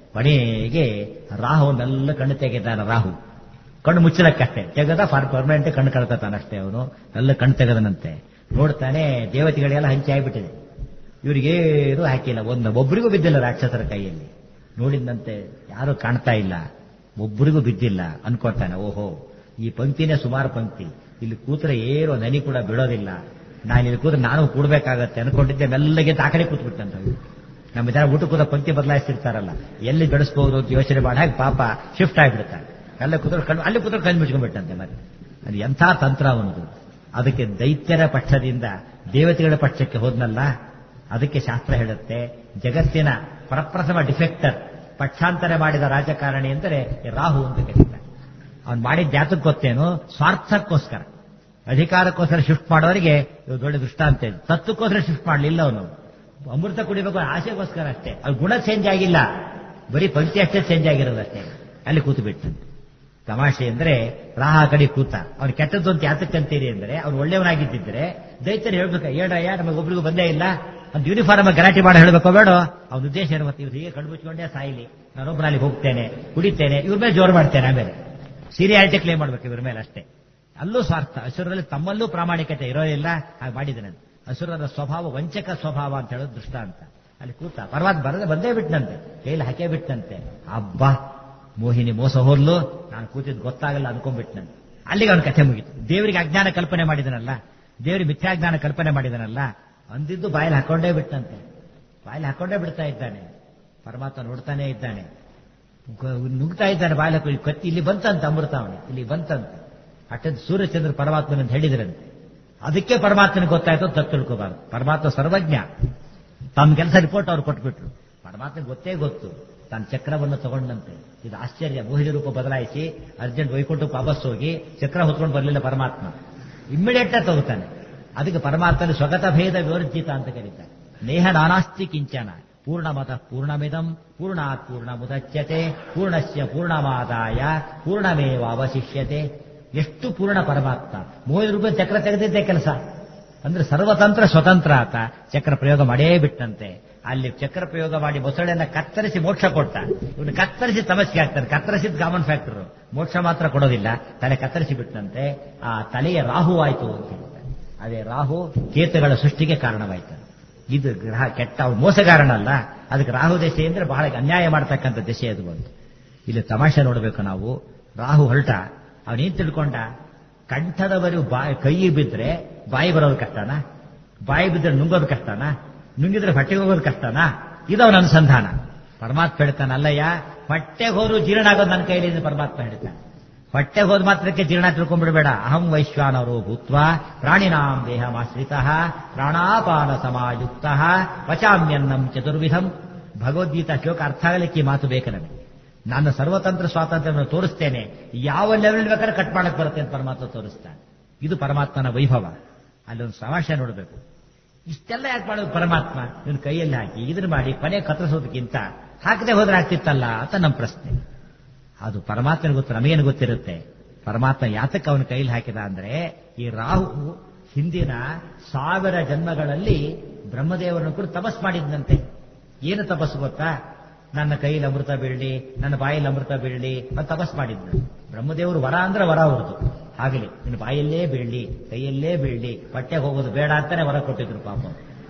S1: ಕೊನೆಗೆ ರಾಹುನೆಲ್ಲ ಕಣ್ಣು ತೆಗೆದಾನ ರಾಹು ಕಣ್ಣು ಮುಚ್ಚಲಕ್ಕಷ್ಟೇ ತೆಗೆದ ಫಾರ್ ಪರ್ಮನೆಂಟ್ ಕಣ್ಣು ಕಳ್ತಾನಷ್ಟೇ ಅವನು ಎಲ್ಲ ಕಣ್ಣು ತೆಗೆದನಂತೆ ನೋಡ್ತಾನೆ ದೇವತೆಗಳೆಲ್ಲ ಹಂಚಿ ಆಗ್ಬಿಟ್ಟಿದೆ ಇವರಿಗೇನು ಹಾಕಿಲ್ಲ ಒಂದು ಒಬ್ಬರಿಗೂ ಬಿದ್ದಿಲ್ಲ ರಾಕ್ಷಸರ ಕೈಯಲ್ಲಿ ನೋಡಿದಂತೆ ಯಾರು ಕಾಣ್ತಾ ಇಲ್ಲ ಒಬ್ಬರಿಗೂ ಬಿದ್ದಿಲ್ಲ ಅನ್ಕೊಳ್ತಾನೆ ಓಹೋ ಈ ಪಂಕ್ತಿನೇ ಸುಮಾರು ಪಂಕ್ತಿ ಇಲ್ಲಿ ಕೂತ್ರೆ ಏನು ನನಿ ಕೂಡ ಬಿಡೋದಿಲ್ಲ ನಾನು ಇಲ್ಲಿ ಕೂತ್ರೆ ನಾನು ಕೂಡ್ಬೇಕಾಗತ್ತೆ ಅನ್ಕೊಂಡಿದ್ದೆ ಮೆಲ್ಲಗೆ ಆ ಕಡೆ ಕೂತ್ಬಿಟ್ಟಂತ ನಮ್ಮ ಜನ ಊಟ ಕೂತ ಪಂಕ್ತಿ ಬದಲಾಯಿಸ್ತಿರ್ತಾರಲ್ಲ ಎಲ್ಲಿ ಬೆಳೆಸ್ಬಹುದು ಅಂತ ಯೋಚನೆ ಮಾಡಿ ಹಾಗೆ ಪಾಪ ಶಿಫ್ಟ್ ಆಗಿಬಿಡ್ತಾನೆ ಎಲ್ಲ ಕೂತ್ರು ಕಣ್ಣು ಅಲ್ಲಿ ಕೂತ್ರು ಕಣ್ಣು ಮುಚ್ಕೊಂಡ್ಬಿಟ್ಟಂತೆ ಮತ್ತೆ ಅದು ಎಂಥ ತಂತ್ರ ಅವನದು ಅದಕ್ಕೆ ದೈತ್ಯರ ಪಕ್ಷದಿಂದ ದೇವತೆಗಳ ಪಕ್ಷಕ್ಕೆ ಹೋದ್ನಲ್ಲ ಅದಕ್ಕೆ ಶಾಸ್ತ್ರ ಹೇಳುತ್ತೆ ಜಗತ್ತಿನ ಪ್ರಪ್ರಥಮ ಡಿಫೆಕ್ಟರ್ ಪಕ್ಷಾಂತರ ಮಾಡಿದ ರಾಜಕಾರಣಿ ಎಂದರೆ ರಾಹು ಅಂತ ಕರೀತಾರೆ ಅವನು ಮಾಡಿದ ಜಾತಕ್ಕೆ ಗೊತ್ತೇನು ಸ್ವಾರ್ಥಕ್ಕೋಸ್ಕರ ಅಧಿಕಾರಕ್ಕೋಸ್ಕರ ಶಿಫ್ಟ್ ಮಾಡೋರಿಗೆ ಇದು ದೊಡ್ಡ ದೃಷ್ಟಾಂತ ಇದೆ ತತ್ವಕ್ಕೋಸ್ಕರ ಶಿಫ್ಟ್ ಮಾಡಲಿಲ್ಲ ಅವನು ಅಮೃತ ಕುಡಿಬೇಕು ಆಸೆಗೋಸ್ಕರ ಅಷ್ಟೇ ಅದು ಗುಣ ಚೇಂಜ್ ಆಗಿಲ್ಲ ಬರೀ ಪಂಕ್ತಿ ಅಷ್ಟೇ ಚೇಂಜ್ ಆಗಿರೋದಷ್ಟೇ ಅಲ್ಲಿ ಕೂತು ಬಿಟ್ಟು ತಮಾಷೆ ಅಂದ್ರೆ ರಾಹ ಕಡೆ ಕೂತ ಅವ್ನು ಕೆಟ್ಟದ್ದು ಅಂತ ಯಾತಕ್ಕಂತೀರಿ ಅಂದ್ರೆ ಅವ್ನು ಒಳ್ಳೆಯವನಾಗಿದ್ದಿದ್ರೆ ದೈತ್ಯರು ಹೇಳ್ಬೇಕು ಹೇಳ್ರಯ್ಯ ನಮಗೆ ಒಬ್ರಿಗೂ ಬಂದೇ ಇಲ್ಲ ಅಂತ ಯೂನಿಫಾರ್ಮ್ ಗಲಾಟೆ ಮಾಡಿ ಹೇಳ್ಬೇಕೋ ಬೇಡ ಅವನ ಉದ್ದೇಶ ಏನು ಮತ್ತೆ ಇವ್ರು ಹೀಗೆ ಕಣ್ಣು ಮುಚ್ಕೊಂಡೇ ಸಾಯಿಲಿ ನಾನೊಬ್ಬನ ಅಲ್ಲಿ ಹೋಗ್ತೇನೆ ಕುಡಿತೇನೆ ಇವ್ರ ಮೇಲೆ ಜೋರು ಮಾಡ್ತೇನೆ ಆಮೇಲೆ ಸೀರಿಯಾಲಿಟಿ ಕ್ಲೇಮ್ ಮಾಡ್ಬೇಕು ಇವ್ರ ಮೇಲೆ ಅಷ್ಟೇ ಅಲ್ಲೂ ಸ್ವಾರ್ಥ ಅಸುರರಲ್ಲಿ ತಮ್ಮಲ್ಲೂ ಪ್ರಾಮಾಣಿಕತೆ ಇರೋದಿಲ್ಲ ಹಾಗೆ ಮಾಡಿದ್ದಾನೆ ಅಸುರರ ಸ್ವಭಾವ ವಂಚಕ ಸ್ವಭಾವ ಅಂತ ಹೇಳೋದು ದೃಷ್ಟಾಂತ ಅಲ್ಲಿ ಕೂತ ಪರವಾದ ಬರದೆ ಬಂದೇ ಬಿಟ್ಟನಂತೆ ಕೈಲಿ ಹಾಕೇ ಬಿಟ್ಟನಂತೆ ಅಬ್ಬಾ ಮೋಹಿನಿ ಮೋಸ ಹೋದ್ಲು ನಾನು ಕೂತಿದ್ದು ಗೊತ್ತಾಗಲ್ಲ ಅನ್ಕೊಂಡ್ಬಿಟ್ಟು ನಾನು ಅಲ್ಲಿಗೆ ಅವನ ಕಥೆ ಮುಗೀತು ದೇವರಿಗೆ ಅಜ್ಞಾನ ಕಲ್ಪನೆ ಮಾಡಿದನಲ್ಲ ದೇವರಿಗೆ ಮಿಥ್ಯಾಜ್ಞಾನ ಕಲ್ಪನೆ ಮಾಡಿದನಲ್ಲ ಅಂದಿದ್ದು ಬಾಯಲ್ಲಿ ಹಾಕೊಂಡೇ ಬಿಟ್ಟಂತೆ ಬಾಯಲ್ಲಿ ಹಾಕೊಂಡೇ ಬಿಡ್ತಾ ಇದ್ದಾನೆ ಪರಮಾತ್ಮ ನೋಡ್ತಾನೆ ಇದ್ದಾನೆ ಗ- ನುಗ್ತಾ ಇದ್ದಾನೆ ಬಾಯಲ್ಲಿ ಹಾಕಿ ಕತ್ತಿ ಇಲ್ಲಿ ಬಂತಂತೆ ಅಮೃತ ಅವನಿಗೆ ಇಲ್ಲಿ ಬಂತಂತೆ ಅಟ್ಟದ ಸೂರ್ಯಚಂದ್ರ ಪರಮಾತ್ಮನಂತ ಹೇಳಿದ್ರಂತೆ ಅದಕ್ಕೆ ಪರಮಾತ್ಮನಿಗೆ ಗೊತ್ತಾಯ್ತು ಅಂತ ತಪ್ಪು ತಿಳ್ಕೋಬಾರ್ದು ಪರಮಾತ್ಮ ಸರ್ವಜ್ಞ ತಮ್ಮ ಕೆಲಸ ರಿಪೋರ್ಟ್ ಅವ್ರು ಕೊಟ್ಬಿಟ್ರು ಪರಮಾತ್ಮ ಗೊತ್ತೇ ಗೊತ್ತು ತಾನು ಚಕ್ರವನ್ನು ತಗೊಂಡಂತೆ ಇದು ಆಶ್ಚರ್ಯ ಮೋಹಿನಿ ರೂಪ ಬದಲಾಯಿಸಿ ಅರ್ಜೆಂಟ್ ವೈಕುಂಠಕ್ಕೆ ವಾಪಸ್ ಹೋಗಿ ಚಕ್ರ ಹೊತ್ಕೊಂಡು ಬರಲಿಲ್ಲ ಪರಮಾತ್ಮ ಇಮ್ಮಿಡಿಯೇಟ್ ಆಗಿ ತಗೋತಾನೆ ಅದಕ್ಕೆ ಪರಮಾತ್ಮನ ಸ್ವಗತ ಭೇದ ವಿವರ್ಜಿತ ಅಂತ ಕರೀತಾರೆ ನೇಹ ನಾನಾಸ್ತಿ ಕಿಂಚನ ಪೂರ್ಣಮತ ಪೂರ್ಣಮಿದಂ ಪೂರ್ಣಾತ್ ಪೂರ್ಣ ಮುದಚ್ಯತೆ ಪೂರ್ಣಸ್ಯ ಪೂರ್ಣಮಾದಾಯ ಪೂರ್ಣಮೇವ ಅವಶಿಷ್ಯತೆ ಎಷ್ಟು ಪೂರ್ಣ ಪರಮಾತ್ಮ ಮೋಹಿನಿ ರೂಪ ಚಕ್ರ ತೆಗೆದಿದ್ದೇ ಕೆಲಸ ಅಂದ್ರೆ ಸರ್ವತಂತ್ರ ಸ್ವತಂತ್ರ ಆತ ಚಕ್ರ ಪ್ರಯೋಗ ಮಾಡೇ ಬಿಟ್ಟಂತೆ ಅಲ್ಲಿ ಚಕ್ರ ಪ್ರಯೋಗ ಮಾಡಿ ಮೊಸಳೆಯನ್ನ ಕತ್ತರಿಸಿ ಮೋಕ್ಷ ಕೊಟ್ಟ ಇವನು ಕತ್ತರಿಸಿ ತಮಸ್ಗೆ ಹಾಕ್ತಾನೆ ಕತ್ತರಿಸಿದ ಕಾಮನ್ ಫ್ಯಾಕ್ಟರ್ ಮೋಕ್ಷ ಮಾತ್ರ ಕೊಡೋದಿಲ್ಲ ತಲೆ ಕತ್ತರಿಸಿ ಬಿಟ್ಟಂತೆ ಆ ತಲೆಯ ರಾಹು ಆಯ್ತು ಅಂತ ಹೇಳ್ತಾರೆ ಅದೇ ರಾಹು ಕೇತುಗಳ ಸೃಷ್ಟಿಗೆ ಕಾರಣವಾಯ್ತು ಇದು ಗ್ರಹ ಕೆಟ್ಟ ಅವ್ನು ಮೋಸಗಾರನಲ್ಲ ಅದಕ್ಕೆ ರಾಹು ದಶೆ ಅಂದ್ರೆ ಬಹಳ ಅನ್ಯಾಯ ಮಾಡ್ತಕ್ಕಂಥ ದಶೆ ಅದು ಬಂತು ಇಲ್ಲಿ ತಮಾಷೆ ನೋಡಬೇಕು ನಾವು ರಾಹು ಹೊರಟ ಅವನೇನ್ ತಿಳ್ಕೊಂಡ ಕಂಠದವರೆಗೂ ಬಾಯಿ ಕೈ ಬಿದ್ರೆ ಬಾಯಿ ಬರೋದು ಕಷ್ಟನಾ ಬಾಯಿ ಬಿದ್ರೆ ನುಂಗೋದು ಕಷ್ಟನಾ ನುಂಗಿದ್ರೆ ಹೊಟ್ಟೆಗೆ ಹೋಗೋದು ಕಷ್ಟನಾ ಇದು ಅವನ ಅನುಸಂಧಾನ ಪರಮಾತ್ಮ ಹೇಳ್ತಾನೆ ಅಲ್ಲಯ್ಯ ಹೊಟ್ಟೆಗೆ ಹೋದ್ರು ಜೀರ್ಣ ಆಗೋದು ನನ್ನ ಕೈಲಿ ಪರಮಾತ್ಮ ಹೇಳ್ತಾನೆ ಹೊಟ್ಟೆ ಹೋದ ಮಾತ್ರಕ್ಕೆ ಜೀರ್ಣ ತಿಳ್ಕೊಂಡ್ಬಿಡ್ಬೇಡ ಅಹಂ ವೈಶ್ವಾನರೋ ಭೂತ್ವ ಪ್ರಾಣಿನಾಂ ದೇಹಮಾಶ್ರಿತ ಪ್ರಾಣಾಪಾನ ಸಮಾಯುಕ್ತ ವಚಾಮ್ಯನ್ನಂ ಚತುರ್ವಿಧಂ ಭಗವದ್ಗೀತಾ ಶ್ಲೋಕ ಅರ್ಥ ಆಗಲಿಕ್ಕೆ ಈ ಮಾತು ಬೇಕು ನನಗೆ ನಾನು ಸರ್ವತಂತ್ರ ಸ್ವಾತಂತ್ರ್ಯವನ್ನು ತೋರಿಸ್ತೇನೆ ಯಾವ ಲೆವೆಲ್ ಬೇಕಾದ್ರೆ ಕಟ್ ಮಾಡಕ್ ಬರುತ್ತೆ ಅಂತ ಪರಮಾತ್ಮ ತೋರಿಸ್ತಾನೆ ಇದು ಪರಮಾತ್ಮನ ವೈಭವ ಅಲ್ಲೊಂದು ಸಮಾಶಯ ನೋಡಬೇಕು ಇಷ್ಟೆಲ್ಲ ಯಾಕೆ ಮಾಡೋದು ಪರಮಾತ್ಮ ಇವನು ಕೈಯಲ್ಲಿ ಹಾಕಿ ಇದನ್ನ ಮಾಡಿ ಕೊನೆ ಕತ್ತರಿಸೋದಕ್ಕಿಂತ ಹಾಕದೆ ಹೋದ್ರೆ ಆಗ್ತಿತ್ತಲ್ಲ ಅಂತ ನಮ್ಮ ಪ್ರಶ್ನೆ ಅದು ಪರಮಾತ್ಮನ ಗೊತ್ತು ನಮಗೇನು ಗೊತ್ತಿರುತ್ತೆ ಪರಮಾತ್ಮ ಯಾತಕ್ಕೆ ಅವನ ಕೈಲಿ ಹಾಕಿದ ಅಂದ್ರೆ ಈ ರಾಹು ಹಿಂದಿನ ಸಾವಿರ ಜನ್ಮಗಳಲ್ಲಿ ಬ್ರಹ್ಮದೇವರನ್ನು ಕುರಿತು ತಪಸ್ ಮಾಡಿದ್ದಂತೆ ಏನು ತಪಸ್ಸು ಗೊತ್ತಾ ನನ್ನ ಕೈಯಲ್ಲಿ ಅಮೃತ ಬೀಳಲಿ ನನ್ನ ಬಾಯಲ್ಲಿ ಅಮೃತ ಬೀಳಲಿ ಅಂತ ತಪಸ್ ಮಾಡಿದ್ನು ಬ್ರಹ್ಮದೇವರು ವರ ಅಂದ್ರೆ ವರ ಅವ್ರದ್ದು ಆಗಲಿ ನಿನ್ನ ಬಾಯಲ್ಲೇ ಬೀಳಲಿ ಕೈಯಲ್ಲೇ ಬೀಳಲಿ ಹೊಟ್ಟೆಗೆ ಹೋಗೋದು ಬೇಡ ಅಂತಾನೆ ವರ ಕೊಟ್ಟಿದ್ರು ಪಾಪ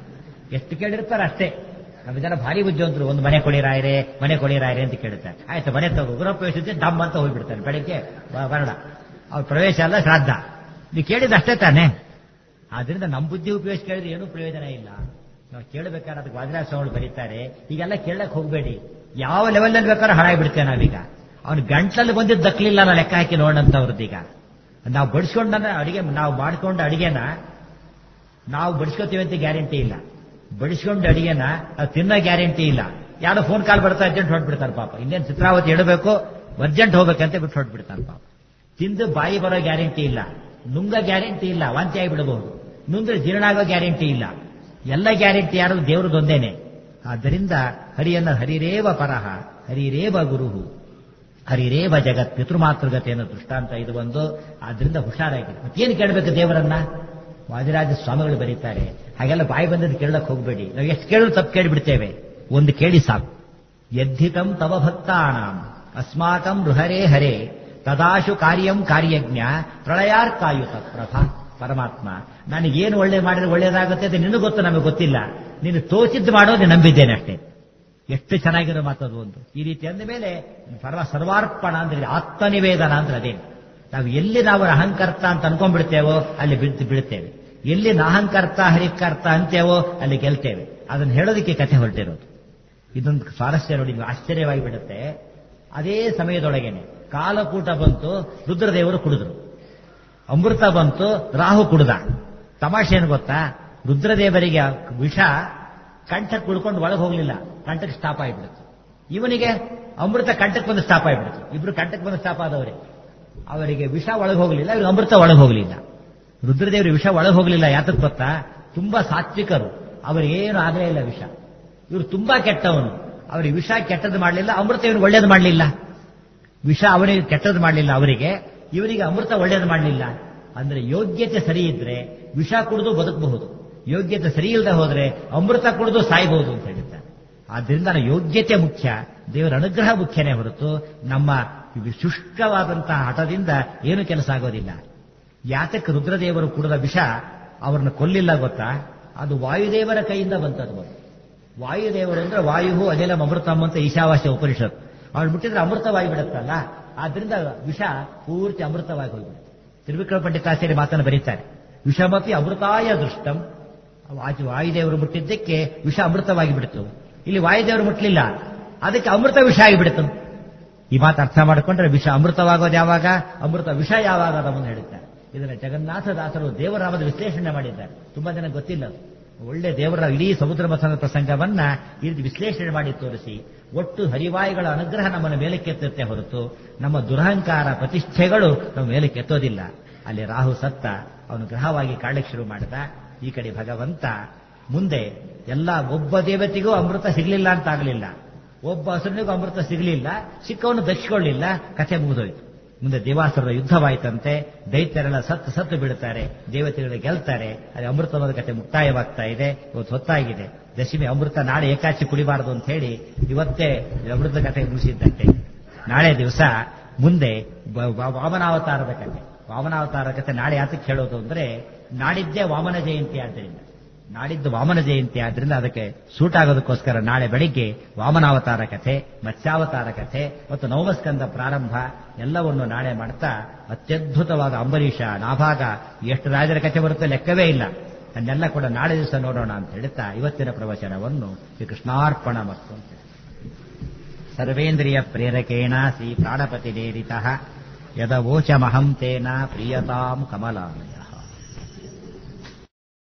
S1: ಎಷ್ಟು ಕೇಳಿರ್ತಾರೆ ಅಷ್ಟೇ ನಮ್ಮ ಜನ ಭಾರಿ ಬುದ್ಧಿವಂತರು ಒಂದು ಮನೆ ಕೊಡಿರಾಯ್ರೆ ಮನೆ ಕೊಡಿರಾಯ್ರೆ ಅಂತ ಕೇಳುತ್ತಾರೆ ಆಯ್ತು ಮನೆ ತಗೋ ಗೃಹ ಪ್ರವೇಶ ಡಮ್ ಅಂತ ಹೋಗ್ಬಿಡ್ತಾರೆ ಬೆಳಿಗ್ಗೆ ಬ- ಬರಡ ಅವ್ರ ಪ್ರವೇಶ ಅಲ್ಲ ಶ್ರಾದ್ದ ನೀವು ಕೇಳಿದ ಅಷ್ಟೇ ತಾನೆ ಆದ್ರಿಂದ ನಮ್ಮ ಬುದ್ಧಿ ಉಪಯೋಗಿಸಿ ಕೇಳಿದ್ರೆ ಏನೂ ಪ್ರಯೋಜನ ಇಲ್ಲ ನಾವು ಕೇಳಬೇಕಾದ್ರೆ ಅದಕ್ಕೆ ವಾದಿರಾಜ ಸ್ವಾಮಿಗಳು ಬರೀತಾರೆ ಈಗೆಲ್ಲ ಕೇಳಕ್ ಹೋಗಬೇಡಿ ಯಾವ ಲೆವೆಲಲ್ಲಿ ಬೇಕಾದ್ರೂ ಹಾಳಾಗ್ಬಿಡ್ತೇವೆ ನಾವೀಗ ಅವ್ನು ಗಂಟ್ಲಲ್ಲಿ ಬಂದಿದ್ದು ದಕ್ಕಲಿಲ್ಲ ನಾ ಲೆಕ್ಕ ಹಾಕಿ ನೋಡಂತವ್ರದ್ದೀಗ ನಾವು ಬಡಿಸ್ಕೊಂಡ ಅಡಿಗೆ ನಾವು ಮಾಡ್ಕೊಂಡ ಅಡಿಗೆನ ನಾವು ಬಡಿಸ್ಕೋತೀವಿ ಅಂತ ಗ್ಯಾರಂಟಿ ಇಲ್ಲ ಬಡಿಸ್ಕೊಂಡು ಅಡಿಗೆನ ಅದು ತಿನ್ನೋ ಗ್ಯಾರಂಟಿ ಇಲ್ಲ ಯಾರೋ ಫೋನ್ ಕಾಲ್ ಬರ್ತಾ ಅರ್ಜೆಂಟ್ ಹೊಟ್ಬಿಡ್ತಾರೆ ಪಾಪ ಇನ್ನೇನು ಚಿತ್ರಾವತಿ ಇಡಬೇಕು ಅರ್ಜೆಂಟ್ ಹೋಗ್ಬೇಕಂತ ಬಿಟ್ಟು ಹೊಟ್ಬಿಡ್ತಾನೆ ಪಾಪ ತಿಂದು ಬಾಯಿ ಬರೋ ಗ್ಯಾರಂಟಿ ಇಲ್ಲ ನುಂಗ ಗ್ಯಾರಂಟಿ ಇಲ್ಲ ವಾಂತಿ ಆಗಿಬಿಡಬಹುದು ನುಂದ್ರೆ ಜೀರ್ಣ ಆಗೋ ಗ್ಯಾರಂಟಿ ಇಲ್ಲ ಎಲ್ಲ ಗ್ಯಾರಂಟಿ ಯಾರು ದೇವ್ರದೊಂದೇನೆ ಆದ್ದರಿಂದ ಹರಿಯನ್ನ ಹರಿರೇವ ಪರಹ ಹರಿರೇವ ಗುರುಹು ಹರಿರೇವ ಜಗತ್ ಪಿತೃಮಾತೃಗತೆ ಅನ್ನೋ ದೃಷ್ಟಾಂತ ಇದು ಒಂದು ಆದ್ರಿಂದ ಹುಷಾರಾಗಿದೆ ಮತ್ತೇನು ಕೇಳಬೇಕು ದೇವರನ್ನ ವಾದಿರಾಜ ಸ್ವಾಮಿಗಳು ಬರೀತಾರೆ ಹಾಗೆಲ್ಲ ಬಾಯಿ ಬಂದದ್ದು ಕೇಳಕ್ ಹೋಗ್ಬೇಡಿ ನಾವು ಎಷ್ಟು ಕೇಳಿದ್ರು ತಪ್ಪು ಕೇಳಿಬಿಡ್ತೇವೆ ಒಂದು ಕೇಳಿ ಸಾಕು ಯದ್ಧಿತಂ ತವ ಭಕ್ತಾನಾಂ ಅಸ್ಮಾಕಂ ಋಹರೇ ಹರೇ ತದಾಶು ಕಾರ್ಯಂ ಕಾರ್ಯಜ್ಞ ಪ್ರಳಯಾರ್ಕಾಯುತ ಪ್ರಭಾ ಪರಮಾತ್ಮ ನನಗೇನು ಒಳ್ಳೆ ಮಾಡಿದ್ರೆ ಒಳ್ಳೇದಾಗುತ್ತೆ ಅಂತ ನಿನಗೆ ಗೊತ್ತು ನಮಗೆ ಗೊತ್ತಿಲ್ಲ ನೀನು ತೋಚಿದ್ದು ಮಾಡೋದು ನಂಬಿದ್ದೇನೆ ಅಷ್ಟೇ ಎಷ್ಟು ಚೆನ್ನಾಗಿರೋ ಮಾತದು ಒಂದು ಈ ರೀತಿ ಅಂದ ಮೇಲೆ ಪರಮ ಸರ್ವಾರ್ಪಣ ಅಂದ್ರೆ ಆತ್ಮನಿವೇದನ ಅಂದ್ರೆ ಅದೇ ನಾವು ಎಲ್ಲಿ ನಾವು ಅಹಂಕರ್ತ ಅಂತ ಅನ್ಕೊಂಡ್ಬಿಡ್ತೇವೋ ಅಲ್ಲಿ ಬಿದ್ದು ಬೀಳ್ತೇವೆ ಎಲ್ಲಿ ನಾಹಂಕರ್ತ ಹರಿಕರ್ತ ಅಂತೇವೋ ಅಲ್ಲಿ ಗೆಲ್ತೇವೆ ಅದನ್ನು ಹೇಳೋದಕ್ಕೆ ಕಥೆ ಹೊರಟಿರೋದು ಇದೊಂದು ಸ್ವಾರಸ್ಯ ನೋಡಿ ನೀವು ಆಶ್ಚರ್ಯವಾಗಿ ಬಿಡುತ್ತೆ ಅದೇ ಸಮಯದೊಳಗೇನೆ ಕಾಲಕೂಟ ಬಂತು ರುದ್ರದೇವರು ಕುಡಿದ್ರು ಅಮೃತ ಬಂತು ರಾಹು ಕುಡ್ದ ತಮಾಷೆ ಏನು ಗೊತ್ತಾ ರುದ್ರದೇವರಿಗೆ ವಿಷ ಕಂಠಕ್ಕೆ ಕುಳ್ಕೊಂಡು ಒಳಗೆ ಹೋಗ್ಲಿಲ್ಲ ಕಂಠಕ್ಕೆ ಸ್ಟಾಪ್ ಆಗಿಬಿಡುತ್ತೆ ಇವನಿಗೆ ಅಮೃತ ಕಂಠಕ್ಕೆ ಬಂದು ಸ್ಟಾಪ್ ಆಗಿಬಿಡುತ್ತೆ ಇಬ್ರು ಕಂಠಕ್ಕೆ ಬಂದು ಸ್ಟಾಪ್ ಆದವರೇ ಅವರಿಗೆ ವಿಷ ಒಳಗೆ ಹೋಗಲಿಲ್ಲ ಇವ್ರಿಗೆ ಅಮೃತ ಒಳಗೆ ಹೋಗಲಿಲ್ಲ ರುದ್ರದೇವರಿಗೆ ವಿಷ ಒಳಗೆ ಹೋಗಲಿಲ್ಲ ಯಾತಕ್ಕೆ ಗೊತ್ತಾ ತುಂಬಾ ಸಾತ್ವಿಕರು ಅವರಿಗೇನು ಆಗಲೇ ಇಲ್ಲ ವಿಷ ಇವರು ತುಂಬಾ ಕೆಟ್ಟವನು ಅವರಿಗೆ ವಿಷ ಕೆಟ್ಟದ್ದು ಮಾಡಲಿಲ್ಲ ಅಮೃತ ಇವನು ಒಳ್ಳೇದು ಮಾಡಲಿಲ್ಲ ವಿಷ ಅವನಿಗೆ ಕೆಟ್ಟದ್ದು ಮಾಡಲಿಲ್ಲ ಅವರಿಗೆ ಇವರಿಗೆ ಅಮೃತ ಒಳ್ಳೇದು ಮಾಡಲಿಲ್ಲ ಅಂದ್ರೆ ಯೋಗ್ಯತೆ ಸರಿ ಇದ್ರೆ ವಿಷ ಕುಡಿದು ಬದುಕಬಹುದು ಯೋಗ್ಯತೆ ಸರಿ ಇಲ್ಲದೆ ಹೋದ್ರೆ ಅಮೃತ ಕುಡಿದು ಸಾಯಬಹುದು ಅಂತ ಹೇಳಿದ್ದಾರೆ ಆದ್ರಿಂದ ನಮ್ಮ ಯೋಗ್ಯತೆ ಮುಖ್ಯ ದೇವರ ಅನುಗ್ರಹ ಮುಖ್ಯನೇ ಹೊರತು ನಮ್ಮ ಶುಷ್ಕವಾದಂತಹ ಹಠದಿಂದ ಏನು ಕೆಲಸ ಆಗೋದಿಲ್ಲ ಯಾತಕ್ಕೆ ರುದ್ರದೇವರು ಕುಡಿದ ವಿಷ ಅವರನ್ನು ಕೊಲ್ಲಿಲ್ಲ ಗೊತ್ತಾ ಅದು ವಾಯುದೇವರ ಕೈಯಿಂದ ಬಂತದ್ದು ವಾಯುದೇವರು ಅಂದ್ರೆ ವಾಯು ಅಜಲಂ ಅಮೃತಂ ಅಂತ ಈಶಾವಾಸ್ಯ ಉಪನಿಷತ್ ಅವಳು ಮುಟ್ಟಿದ್ರೆ ಅಮೃತವಾಗಿ ಬಿಡುತ್ತಲ್ಲ ಆದ್ರಿಂದ ವಿಷ ಪೂರ್ತಿ ಅಮೃತವಾಗಿ ಹೋಗ್ಬಿಡುತ್ತೆ ತ್ರಿವಿಕ್ರಮ ಪಂಡಿತಾಚಾರ್ಯ ಮಾತನ್ನು ಬರೀತಾರೆ ವಿಷಮಪಿ ಅಮೃತಾಯ ದೃಷ್ಟಂ ವಾಯು ವಾಯುದೇವರು ಮುಟ್ಟಿದ್ದಕ್ಕೆ ವಿಷ ಅಮೃತವಾಗಿ ಬಿಡ್ತು ಇಲ್ಲಿ ವಾಯುದೇವರು ಮುಟ್ಟಲಿಲ್ಲ ಅದಕ್ಕೆ ಅಮೃತ ವಿಷ ಆಗಿಬಿಡ್ತು ಈ ಮಾತು ಅರ್ಥ ಮಾಡಿಕೊಂಡ್ರೆ ವಿಷ ಅಮೃತವಾಗೋದು ಯಾವಾಗ ಅಮೃತ ವಿಷ ಯಾವಾಗ ಅಂತ ಮುಂದೆ ಹೇಳುತ್ತಾರೆ ಇದನ್ನ ಜಗನ್ನಾಥ ದಾಸರು ದೇವರಾಮದ ವಿಶ್ಲೇಷಣೆ ಮಾಡಿದ್ದಾರೆ ತುಂಬಾ ಜನ ಗೊತ್ತಿಲ್ಲ ಅದು. ಒಳ್ಳೆ ದೇವರ ಇಡೀ ಸಮುದ್ರ ಮಥನದ ಪ್ರಸಂಗವನ್ನ ಈ ರೀತಿ ವಿಶ್ಲೇಷಣೆ ಮಾಡಿ ತೋರಿಸಿ ಒಟ್ಟು ಹರಿವಾಯುಗಳ ಅನುಗ್ರಹ ನಮ್ಮನ್ನು ಮೇಲಕ್ಕೆತ್ತುತ್ತೆ ಹೊರತು ನಮ್ಮ ದುರಹಂಕಾರ ಪ್ರತಿಷ್ಠೆಗಳು ನಮ್ಮ ಮೇಲಕ್ಕೆತ್ತೋದಿಲ್ಲ ಅಲ್ಲಿ ರಾಹು ಸತ್ತ ಅವನು ಗ್ರಹವಾಗಿ ಕಾಡಕ್ಕೆ ಶುರು ಮಾಡಿದ ಈ ಕಡೆ ಭಗವಂತ ಮುಂದೆ ಎಲ್ಲ ಒಬ್ಬ ದೇವತೆಗೂ ಅಮೃತ ಸಿಗಲಿಲ್ಲ ಅಂತ ಆಗಲಿಲ್ಲ ಒಬ್ಬ ಹಸುರನಿಗೂ ಅಮೃತ ಸಿಗಲಿಲ್ಲ ಸಿಕ್ಕವನು ದಕ್ಷಿಕೊಳ್ಳಿಲ್ಲ ಕಥೆ ಮುಗಿದೋಯ್ತು ಮುಂದೆ ದೇವಾಸುರರ ಯುದ್ಧವಾಯ್ತಂತೆ ದೈತ್ಯರೆಲ್ಲ ಸತ್ತು ಸತ್ತು ಬಿಡುತ್ತಾರೆ ದೇವತೆಗಳು ಗೆಲ್ತಾರೆ ಅಲ್ಲಿ ಅಮೃತವಾದ ಕಥೆ ಮುಕ್ತಾಯವಾಗ್ತಾ ಇದೆ ಇವತ್ತು ಹೊತ್ತಾಗಿದೆ ದಶಮಿ ಅಮೃತ ನಾಳೆ ಏಕಾಚಿ ಕುಡಿಬಾರದು ಅಂತ ಹೇಳಿ ಇವತ್ತೇ ಅಮೃತ ಕಥೆ ಮುಗಿಸಿದ್ದಷ್ಟೇ ನಾಳೆ ದಿವಸ ಮುಂದೆ ಬ- ವ- ವಾಮನಾವತಾರದ ಕಥೆ ವಾಮನಾವತಾರದ ಕಥೆ ನಾಳೆ ಯಾತಕ್ಕೆ ಹೇಳೋದು ಅಂದ್ರೆ ನಾಡಿದ್ದೇ ವಾಮನ ಜಯಂತಿ ಆದ್ದರಿಂದ ನಾಡಿದ್ದು ವಾಮನ ಜಯಂತಿ ಆದ್ರಿಂದ ಅದಕ್ಕೆ ಸೂಟ್ ಆಗೋದಕ್ಕೋಸ್ಕರ ನಾಳೆ ಬೆಳಿಗ್ಗೆ ವಾಮನಾವತಾರ ಕಥೆ ಮತ್ಸ್ಯಾವತಾರ ಕಥೆ ಮತ್ತು ನವಮಸ್ಕಂದ ಪ್ರಾರಂಭ ಎಲ್ಲವನ್ನು ನಾಳೆ ಮಾಡ್ತಾ ಅತ್ಯದ್ಭುತವಾದ ಅಂಬರೀಷ ನಾಭಾಗ ಎಷ್ಟು ರಾಜರ ಕಥೆ ಬರುತ್ತೆ ಲೆಕ್ಕವೇ ಇಲ್ಲ ಅದನ್ನೆಲ್ಲ ಕೂಡ ನಾಳೆ ದಿವಸ ನೋಡೋಣ ಅಂತ ಹೇಳ್ತಾ ಇವತ್ತಿನ ಪ್ರವಚನವನ್ನು ಶ್ರೀ ಕೃಷ್ಣಾರ್ಪಣ ಮತ್ತು ಅಂತ ಹೇಳಿ. ಸರ್ವೇಂದ್ರಿಯ ಪ್ರೇರಕೇಣ ಶ್ರೀ ಪ್ರಾಣಪತಿ ನೇರಿತ ಯದವೋಚಮಹಂ ತೇನ ಪ್ರಿಯತಾಂ ಕಮಲಾಲಯ